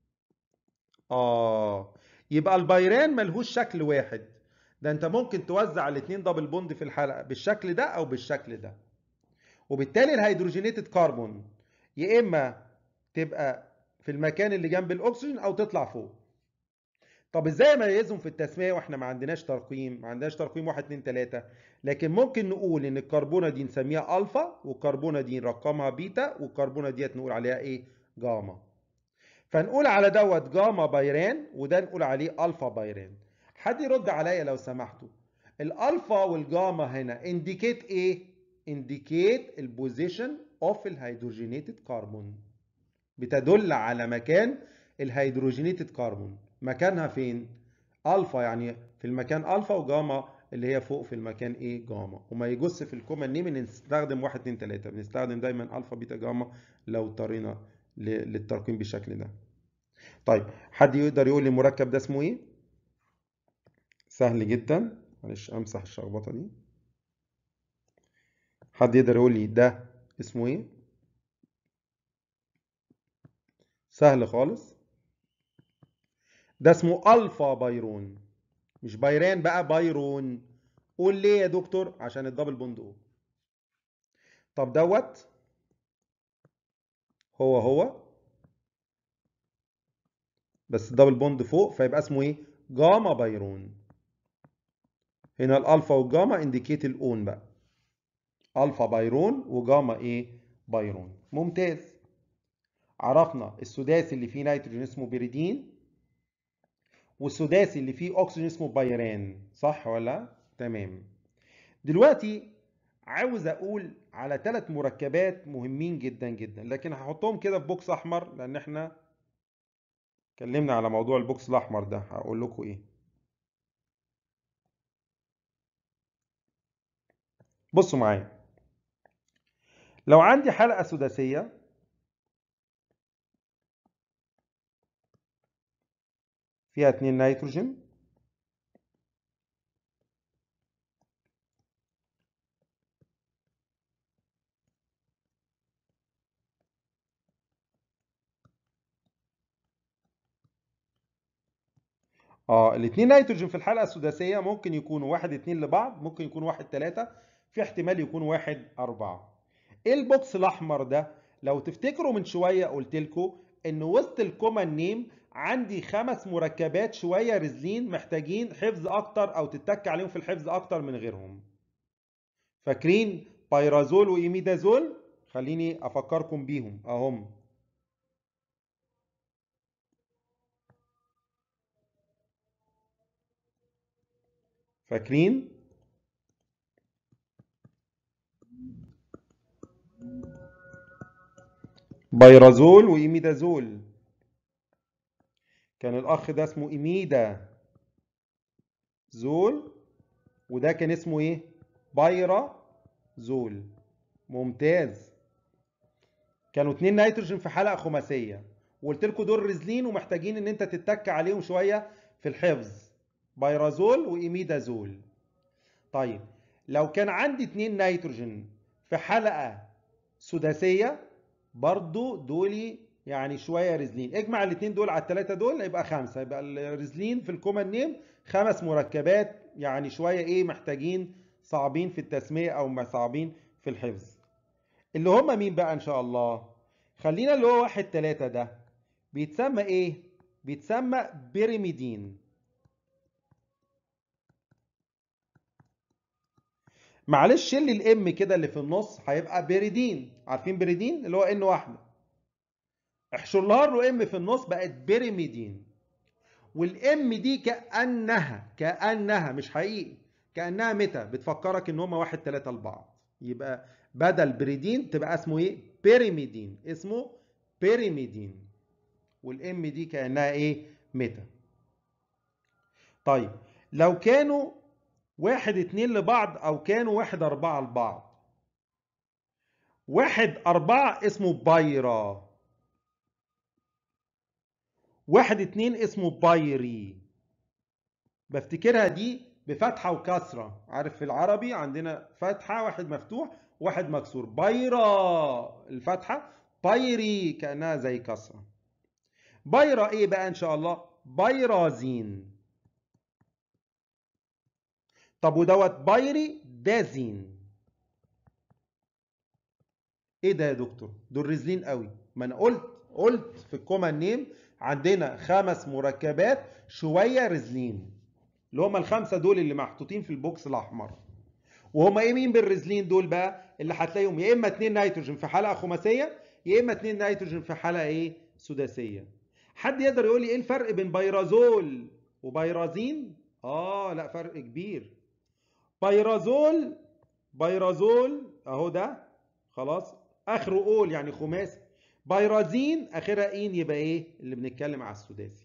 اه يبقى البيران ملهوش شكل واحد ده انت ممكن توزع الاثنين دبل بوند في الحلقه بالشكل ده او بالشكل ده وبالتالي الهيدروجينيتد كربون يا اما تبقى في المكان اللي جنب الاكسجين او تطلع فوق طب ازاي اميزهم في التسميه واحنا ما عندناش ترقيم ما عندناش ترقيم 1 2 3 لكن ممكن نقول ان الكربونه دي نسميها الفا والكربونه دي نرقمها بيتا والكربونه ديت نقول عليها ايه جاما فنقول على دوت جاما بايران وده نقول عليه الفا بايران حد يرد عليا لو سمحتوا الالفا والجاما هنا انديكيت ايه انديكيت البوزيشن اوف الهيدروجينيتد كربون بتدل على مكان الهيدروجينيتد كربون مكانها فين الفا يعني في المكان الفا وجاما اللي هي فوق في المكان ايه جاما وما يجوز في الكومن نيم نستخدم 1 2 3 بنستخدم دايما الفا بيتا جاما لو اضطرينا للترقيم بالشكل ده طيب حد يقدر يقول لي المركب ده اسمه ايه سهل جدا معلش امسح الشخبطه دي حد يقدر يقول لي ده اسمه ايه سهل خالص ده اسمه الفا بايرون مش بايران بقى بايرون قول ليه يا دكتور عشان الدبل بوند او طب دوت هو هو بس الدبل بوند فوق فيبقى اسمه ايه جاما بايرون هنا الالفا والجاما انديكيت الاون بقى الفا بايرون وجاما ايه بايرون ممتاز عرفنا السداسي اللي فيه نيتروجين اسمه بيريدين والسداسي اللي فيه اكسجين اسمه بايران صح ولا تمام دلوقتي عاوز اقول على ثلاث مركبات مهمين جدا جدا لكن هحطهم كده في بوكس احمر لان احنا اتكلمنا على موضوع البوكس الاحمر ده هقول لكم ايه بصوا معايا لو عندي حلقة سداسية فيها اتنين نيتروجين اه الاتنين نيتروجين في الحلقة السداسية ممكن يكونوا واحد اتنين لبعض ممكن يكون واحد تلاتة في احتمال يكون واحد أربعة ايه البوكس الأحمر ده؟ لو تفتكروا من شوية قلت لكم إن وسط الكومن نيم عندي خمس مركبات شوية رزلين محتاجين حفظ أكتر أو تتك عليهم في الحفظ أكتر من غيرهم فاكرين بايرازول وإيميدازول خليني أفكركم بيهم أهم فاكرين بيرازول وإيميدازول كان الأخ ده اسمه إيميدا زول وده كان اسمه إيه؟ بايرا زول ممتاز كانوا اتنين نيتروجين في حلقة خماسية وقلت لكم دول رزلين ومحتاجين ان انت تتك عليهم شوية في الحفظ بايرازول وإيميدازول طيب لو كان عندي اتنين نيتروجين في حلقة سداسية برضو دولي يعني شوية رزلين اجمع الاتنين دول على التلاتة دول يبقى خمسة يبقى الرزلين في الكومن نيم خمس مركبات يعني شوية ايه محتاجين صعبين في التسمية او صعبين في الحفظ اللي هم مين بقى ان شاء الله خلينا اللي هو واحد تلاتة ده بيتسمى ايه بيتسمى بيريميدين معلش شيل لي الام كده اللي في النص هيبقى بيريدين عارفين بيريدين اللي هو ان واحده احشر لها له ام في النص بقت بيريميدين والام دي كانها كانها مش حقيقي كانها متى بتفكرك ان هما واحد تلاتة لبعض يبقى بدل بريدين تبقى اسمه ايه بيريميدين اسمه بيريميدين والام دي كانها ايه متى طيب لو كانوا واحد اتنين لبعض او كانوا واحد اربعة لبعض واحد اربعة اسمه بايرا واحد اتنين اسمه بايري بفتكرها دي بفتحة وكسرة عارف في العربي عندنا فتحة واحد مفتوح واحد مكسور بايرا الفتحة بايري كأنها زي كسرة بايرا ايه بقى ان شاء الله بايرازين طب ودوت بايري دازين ايه ده يا دكتور دول رزلين قوي ما انا قلت قلت في الكومن نيم عندنا خمس مركبات شويه رزلين اللي هم الخمسه دول اللي محطوطين في البوكس الاحمر وهم ايه مين بالرزلين دول بقى اللي هتلاقيهم يا اما اتنين نيتروجين في حلقه خماسيه يا اما اتنين نيتروجين في حلقه ايه سداسيه حد يقدر يقول لي ايه الفرق بين بيرازول وبيرازين اه لا فرق كبير بيرازول بيرازول اهو ده خلاص اخره اول يعني خماسي بيرازين اخرها اين يبقى ايه اللي بنتكلم على السداسي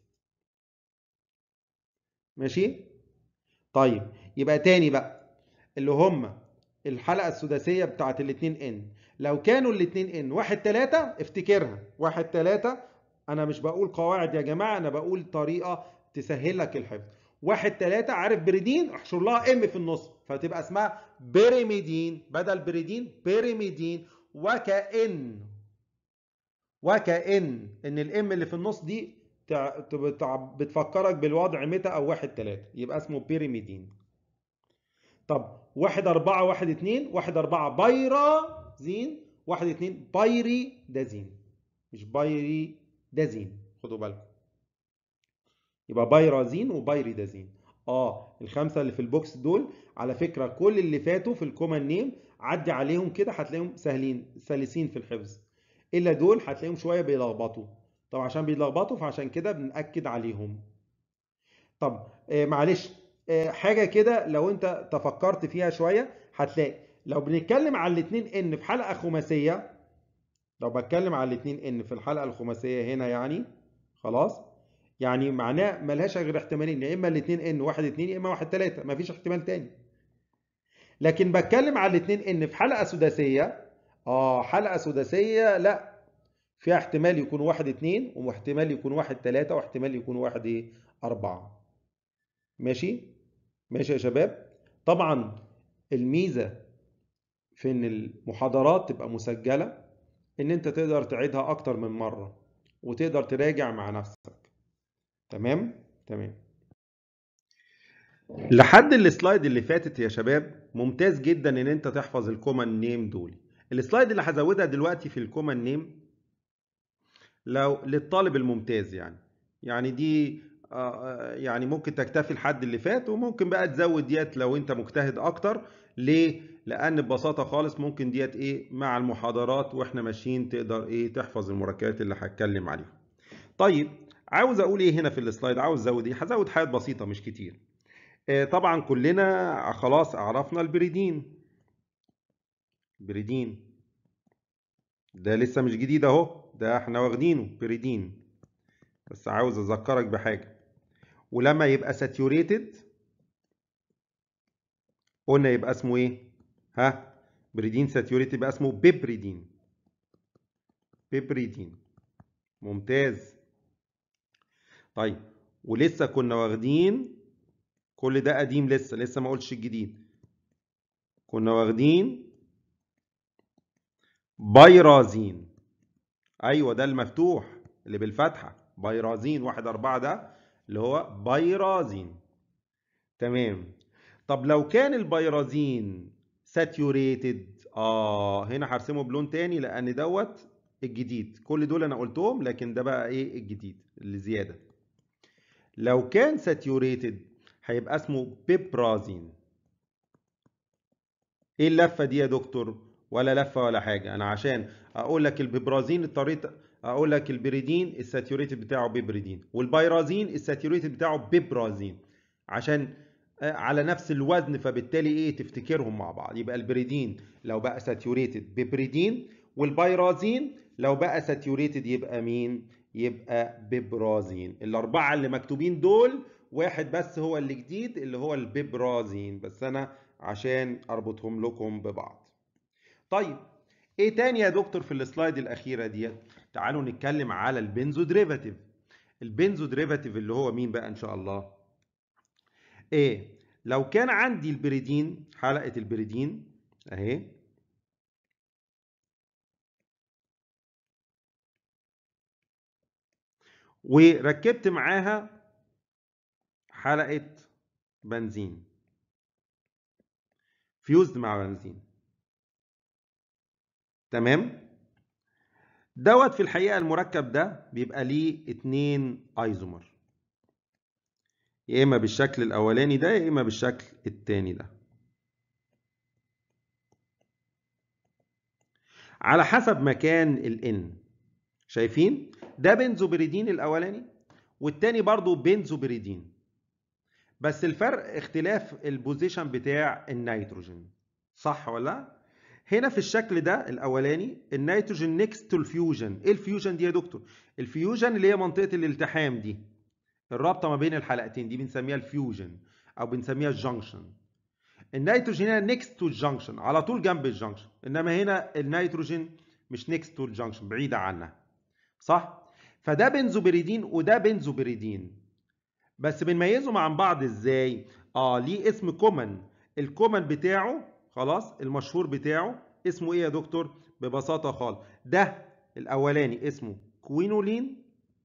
ماشي طيب يبقى تاني بقى اللي هم الحلقه السداسيه بتاعت الاتنين ان لو كانوا الاتنين ان واحد تلاتة افتكرها واحد تلاتة انا مش بقول قواعد يا جماعه انا بقول طريقه تسهل لك الحفظ واحد تلاتة عارف بريدين احشر لها ام في النص فتبقى اسمها بيريميدين بدل بريدين بيريميدين وكأن وكأن ان الام اللي في النص دي بتفكرك بالوضع متى او واحد تلاتة يبقى اسمه بيريميدين طب واحد اربعة واحد اتنين واحد اربعة بايرا زين واحد اتنين بايري دازين مش بايري دازين خدوا بالكم يبقى بايرازين وبايريدازين اه الخمسه اللي في البوكس دول على فكره كل اللي فاتوا في الكومن نيم عدي عليهم كده هتلاقيهم سهلين سلسين في الحفظ الا دول هتلاقيهم شويه بيلخبطوا طب عشان بيلخبطوا فعشان كده بنأكد عليهم طب آه معلش آه حاجه كده لو انت تفكرت فيها شويه هتلاقي لو بنتكلم على الاثنين ان في حلقه خماسيه لو بتكلم على الاثنين ان في الحلقه الخماسيه هنا يعني خلاص يعني معناه ملهاش غير احتمالين يا اما الاثنين ان واحد اتنين يا اما واحد تلاته مفيش احتمال تاني لكن بتكلم على الاثنين ان في حلقه سداسيه اه حلقه سداسيه لا فيها احتمال يكون واحد اتنين واحتمال يكون واحد تلاته واحتمال يكون واحد ايه اربعه ماشي ماشي يا شباب طبعا الميزه في ان المحاضرات تبقى مسجله ان انت تقدر تعيدها اكتر من مره وتقدر تراجع مع نفسك تمام تمام لحد السلايد اللي فاتت يا شباب ممتاز جدا ان انت تحفظ الكومن نيم دول السلايد اللي هزودها دلوقتي في الكومن نيم لو للطالب الممتاز يعني يعني دي يعني ممكن تكتفي الحد اللي فات وممكن بقى تزود ديت لو انت مجتهد اكتر ليه لان ببساطه خالص ممكن ديت ايه مع المحاضرات واحنا ماشيين تقدر ايه تحفظ المركبات اللي هتكلم عليها طيب عاوز اقول ايه هنا في السلايد عاوز ازود ايه هزود حاجات بسيطه مش كتير آه طبعا كلنا خلاص عرفنا البريدين البريدين ده لسه مش جديد اهو ده احنا واخدينه بريدين بس عاوز اذكرك بحاجه ولما يبقى ساتيوريتد قلنا يبقى اسمه ايه ها بريدين ساتيوريتد يبقى اسمه بيبريدين بيبريدين ممتاز طيب ولسه كنا واخدين كل ده قديم لسه لسه ما قلتش الجديد كنا واخدين بيرازين ايوه ده المفتوح اللي بالفتحه بيرازين واحد أربعة ده اللي هو بيرازين تمام طب لو كان البيرازين ساتيوريتد اه هنا هرسمه بلون تاني لان دوت الجديد كل دول انا قلتهم لكن ده بقى ايه الجديد اللي زياده لو كان ساتيوريتد هيبقى اسمه بيبرازين ايه اللفه دي يا دكتور ولا لفه ولا حاجه انا عشان اقول لك البيبرازين الطريقه اقول لك البريدين الساتيوريتد بتاعه بيبريدين والبيرازين الساتيوريتد بتاعه بيبرازين عشان على نفس الوزن فبالتالي ايه تفتكرهم مع بعض يبقى البريدين لو بقى ساتيوريتد ببريدين والبيرازين لو بقى ساتيوريتد يبقى مين يبقى بيبرازين الاربعه اللي مكتوبين دول واحد بس هو اللي جديد اللي هو البيبرازين بس انا عشان اربطهم لكم ببعض طيب ايه تاني يا دكتور في السلايد الاخيره ديت تعالوا نتكلم على البنزو دريفاتيف البنزو دريفاتيف اللي هو مين بقى ان شاء الله ايه لو كان عندي البريدين حلقه البريدين اهي وركبت معاها حلقه بنزين فيوزد مع بنزين تمام دوت في الحقيقه المركب ده بيبقى ليه اتنين ايزومر يا اما بالشكل الاولاني ده يا اما بالشكل التاني ده على حسب مكان الان شايفين ده بنزوبريدين الاولاني والتاني برضو بنزوبريدين بس الفرق اختلاف البوزيشن بتاع النيتروجين صح ولا هنا في الشكل ده الاولاني النيتروجين نيكست تو الفيوجن ايه الفيوجن دي يا دكتور الفيوجن اللي هي منطقه الالتحام دي الرابطه ما بين الحلقتين دي بنسميها الفيوجن او بنسميها الجنكشن النيتروجين هنا نيكست تو الجنكشن على طول جنب الجنكشن انما هنا النيتروجين مش نيكست تو الجنكشن بعيده عنها صح فده بنزوبريدين وده بنزوبريدين بس بنميزهم عن بعض ازاي اه ليه اسم كومن الكومن بتاعه خلاص المشهور بتاعه اسمه ايه يا دكتور ببساطه خالص ده الاولاني اسمه كوينولين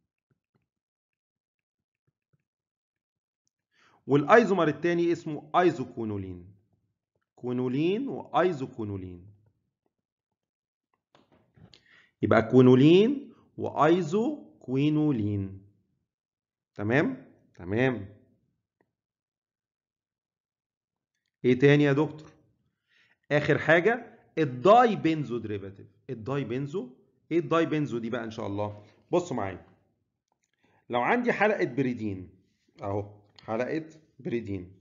والايزومر الثاني اسمه ايزوكونولين كونولين وايزوكونولين يبقى كونولين وايزو كوينولين تمام تمام ايه تاني يا دكتور اخر حاجه الداي بنزو ديريفاتيف الداي بنزو ايه الداي بنزو دي بقى ان شاء الله بصوا معايا لو عندي حلقه بريدين اهو حلقه بريدين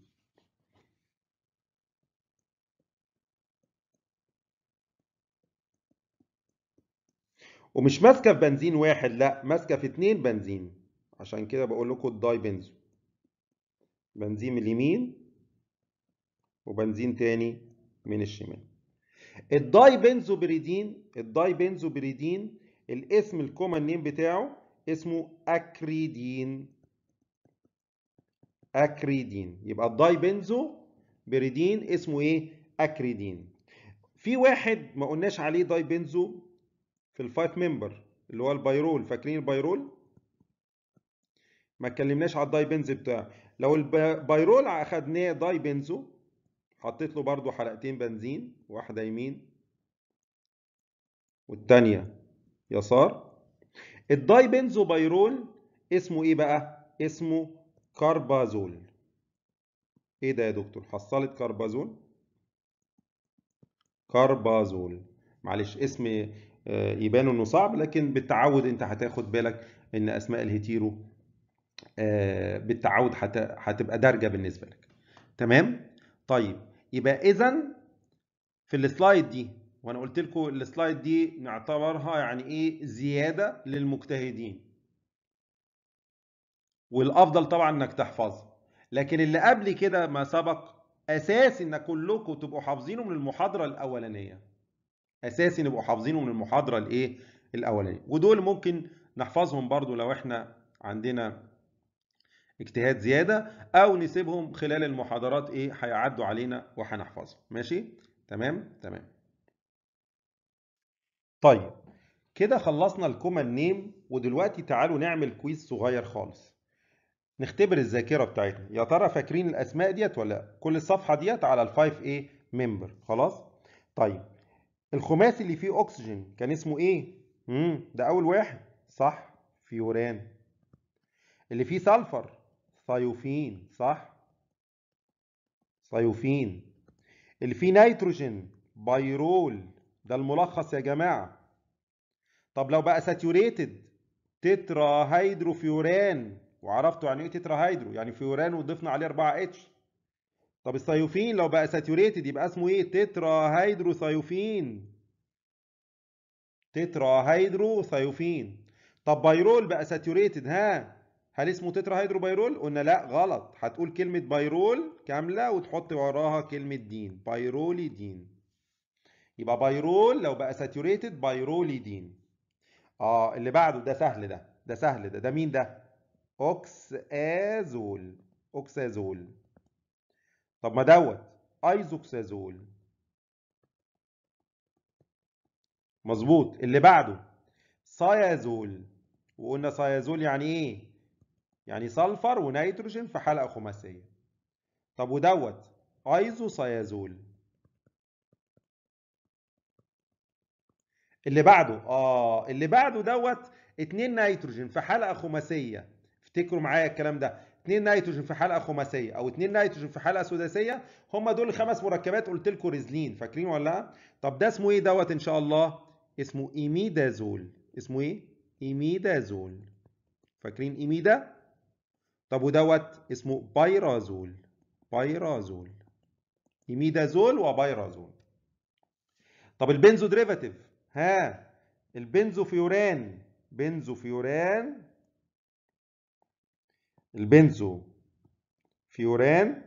ومش ماسكه في بنزين واحد لا ماسكه في اتنين بنزين عشان كده بقول لكم الداي بنزو بنزين من اليمين وبنزين تاني من الشمال الداي بنزو بريدين الداي بنزو بريدين الاسم الكومن نيم بتاعه اسمه اكريدين اكريدين يبقى الداي بنزو بريدين اسمه ايه اكريدين في واحد ما قلناش عليه داي بنزو في الفايف ممبر اللي هو البيرول فاكرين البيرول ما اتكلمناش على الداي بنز بتاعه لو البيرول اخدناه داي بنزو حطيت له برضو حلقتين بنزين واحدة يمين والتانية يسار الداي بنزو بيرول اسمه ايه بقى اسمه كاربازول ايه ده يا دكتور حصلت كاربازول كاربازول معلش اسم يبان انه صعب لكن بالتعود انت هتاخد بالك ان اسماء الهيتيرو بالتعود هتبقى دارجه بالنسبه لك تمام طيب يبقى اذا في السلايد دي وانا قلت لكم السلايد دي نعتبرها يعني ايه زياده للمجتهدين والافضل طبعا انك تحفظها لكن اللي قبل كده ما سبق اساسي ان كلكم تبقوا حافظينه من المحاضره الاولانيه اساسي نبقوا حافظينه من المحاضره الايه الاولانيه ودول ممكن نحفظهم برضو لو احنا عندنا اجتهاد زياده او نسيبهم خلال المحاضرات ايه هيعدوا علينا وهنحفظهم ماشي تمام تمام طيب كده خلصنا الكومن نيم ودلوقتي تعالوا نعمل كويز صغير خالص نختبر الذاكره بتاعتنا يا ترى فاكرين الاسماء ديت ولا لا كل الصفحه ديت على الفايف ايه ممبر خلاص طيب الخماسي اللي فيه اكسجين كان اسمه ايه امم ده اول واحد صح فيوران اللي فيه سلفر ثيوفين صح ثيوفين اللي فيه نيتروجين بايرول ده الملخص يا جماعه طب لو بقى ساتيوريتد تترا هيدروفيوران وعرفتوا يعني ايه تترا هيدرو يعني فيوران وضفنا عليه 4 اتش طب الثيوفين لو بقى ساتيوريتد يبقى اسمه ايه تترا هيدرو ثيوفين تترا هيدرو ثيوفين طب بايرول بقى ساتيوريتد ها هل اسمه تترا هيدرو بايرول قلنا لا غلط هتقول كلمه بايرول كامله وتحط وراها كلمه دين بايرولي دين يبقى بايرول لو بقى ساتيوريتد بايرولي دين اه اللي بعده ده سهل ده ده سهل ده ده مين ده اوكسازول اوكسازول طب ما دوت ايزوكسازول مظبوط اللي بعده صيازول وقلنا صيازول يعني ايه يعني سلفر ونيتروجين في حلقه خماسيه طب ودوت ايزو صيازول اللي بعده اه اللي بعده دوت اتنين نيتروجين في حلقه خماسيه افتكروا معايا الكلام ده اتنين نيتروجين في حلقه خماسيه او اتنين نيتروجين في حلقه سداسيه هم دول الخمس مركبات قلت لكم ريزلين فاكرين ولا لا طب ده اسمه ايه دوت ان شاء الله اسمه ايميدازول اسمه ايه ايميدازول فاكرين ايميدا طب ودوت اسمه بايرازول بايرازول ايميدازول وبايرازول طب البنزو ديريفاتيف ها البنزوفيوران بنزوفيوران البنزو فيوران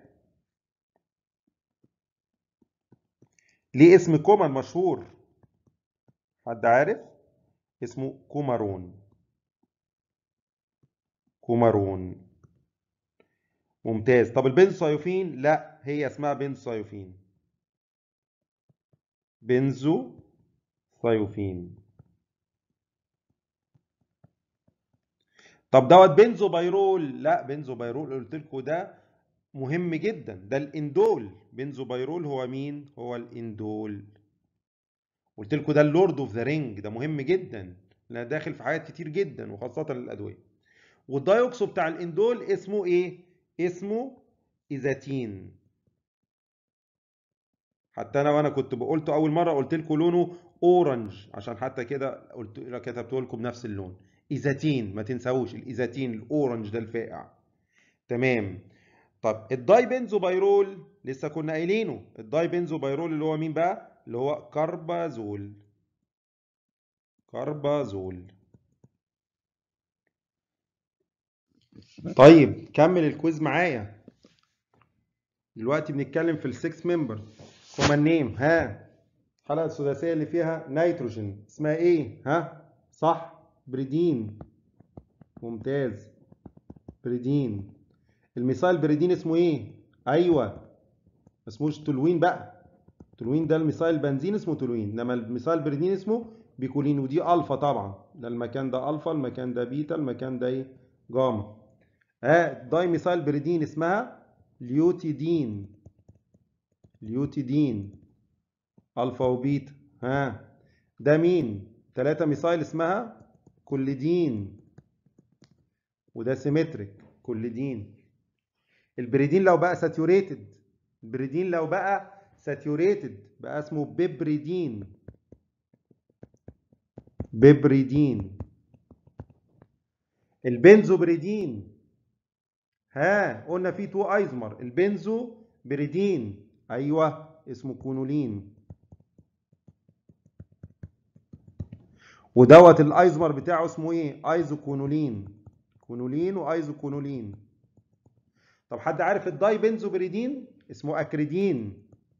ليه اسم كومان مشهور حد عارف اسمه كومارون كومارون ممتاز طب البنزوثيوفين لا هي اسمها بنزوثيوفين بنزو ثيوفين طب دوت بنزو بايرول لا بنزو بايرول قلت لكم ده مهم جدا ده الاندول بنزو بايرول هو مين هو الاندول قلت لكم ده اللورد اوف ذا رينج ده مهم جدا لانه داخل في حاجات كتير جدا وخاصه للادويه والدايوكسو بتاع الاندول اسمه ايه اسمه ايزاتين حتى انا وانا كنت قلته اول مره قلت لكم لونه اورنج عشان حتى كده قلت كتبته لكم بنفس اللون ايزاتين ما تنساوش الايزاتين الاورنج ده الفاقع تمام طب الداي بنزوبايرول لسه كنا قايلينه الداي بنزوبايرول اللي هو مين بقى اللي هو كربازول كربازول طيب كمل الكويز معايا دلوقتي بنتكلم في السكس ممبر كومان نيم ها الحلقه السداسيه اللي فيها نيتروجين اسمها ايه ها صح بريدين ممتاز بريدين الميثايل بريدين اسمه ايه ايوه ما اسموش تولوين بقى تولوين ده الميثايل بنزين اسمه تولوين انما الميثايل بريدين اسمه بيكولين ودي الفا طبعا ده المكان ده الفا المكان ده بيتا المكان ده ايه جاما ها داي ميثايل بريدين اسمها ليوتيدين ليوتيدين الفا وبيتا ها ده مين ثلاثة ميثايل اسمها كوليدين وده سيمتريك كوليدين البريدين لو بقى ساتيوريتد البريدين لو بقى ساتيوريتد بقى اسمه بيبريدين بيبريدين البنزو بريدين ها قلنا في تو ايزمر البنزو بريدين ايوه اسمه كونولين ودوت الايزومر بتاعه اسمه ايه ايزوكونولين كونولين وايزوكونولين طب حد عارف الداي بنزوبريدين اسمه اكريدين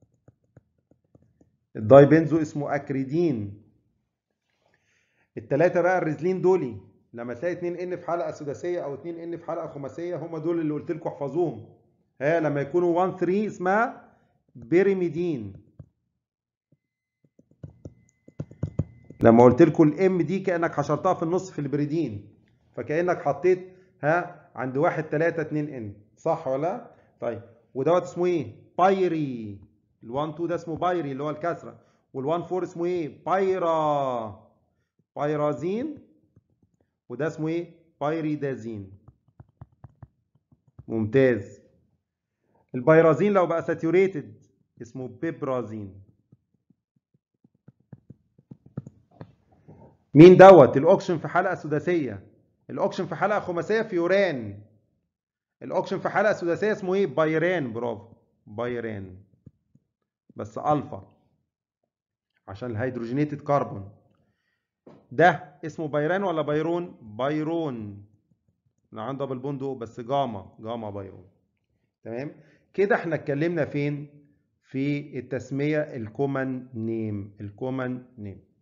الداي بنزو اسمه اكريدين التلاتة بقى الريزلين دولي لما تلاقي 2 ان في حلقه سداسيه او 2 ان في حلقه خماسيه هم دول اللي قلت لكم احفظوهم ها لما يكونوا 1 3 اسمها بيريميدين لما قلت لكم الام دي كانك حشرتها في النص في البريدين فكانك حطيت ها عند 1 3 2 ان صح ولا طيب ودوت اسمه ايه بايري ال1 2 ده اسمه بايري اللي هو الكسره وال1 4 اسمه ايه بايرا بايرازين وده اسمه ايه بايريدازين ممتاز البيرازين لو بقى ساتيوريتد اسمه بيبرازين مين دوت الاوكسجين في حلقه سداسيه الاوكسجين في حلقه خماسيه فيوران الاوكسجين في حلقه سداسيه اسمه ايه بايران برافو بايران بس الفا عشان الهيدروجينيتد كربون ده اسمه بيران ولا بيرون بيرون انا عندي دبل بوند بس جاما جاما بيرون تمام كده احنا اتكلمنا فين في التسميه الكومن نيم الكومن نيم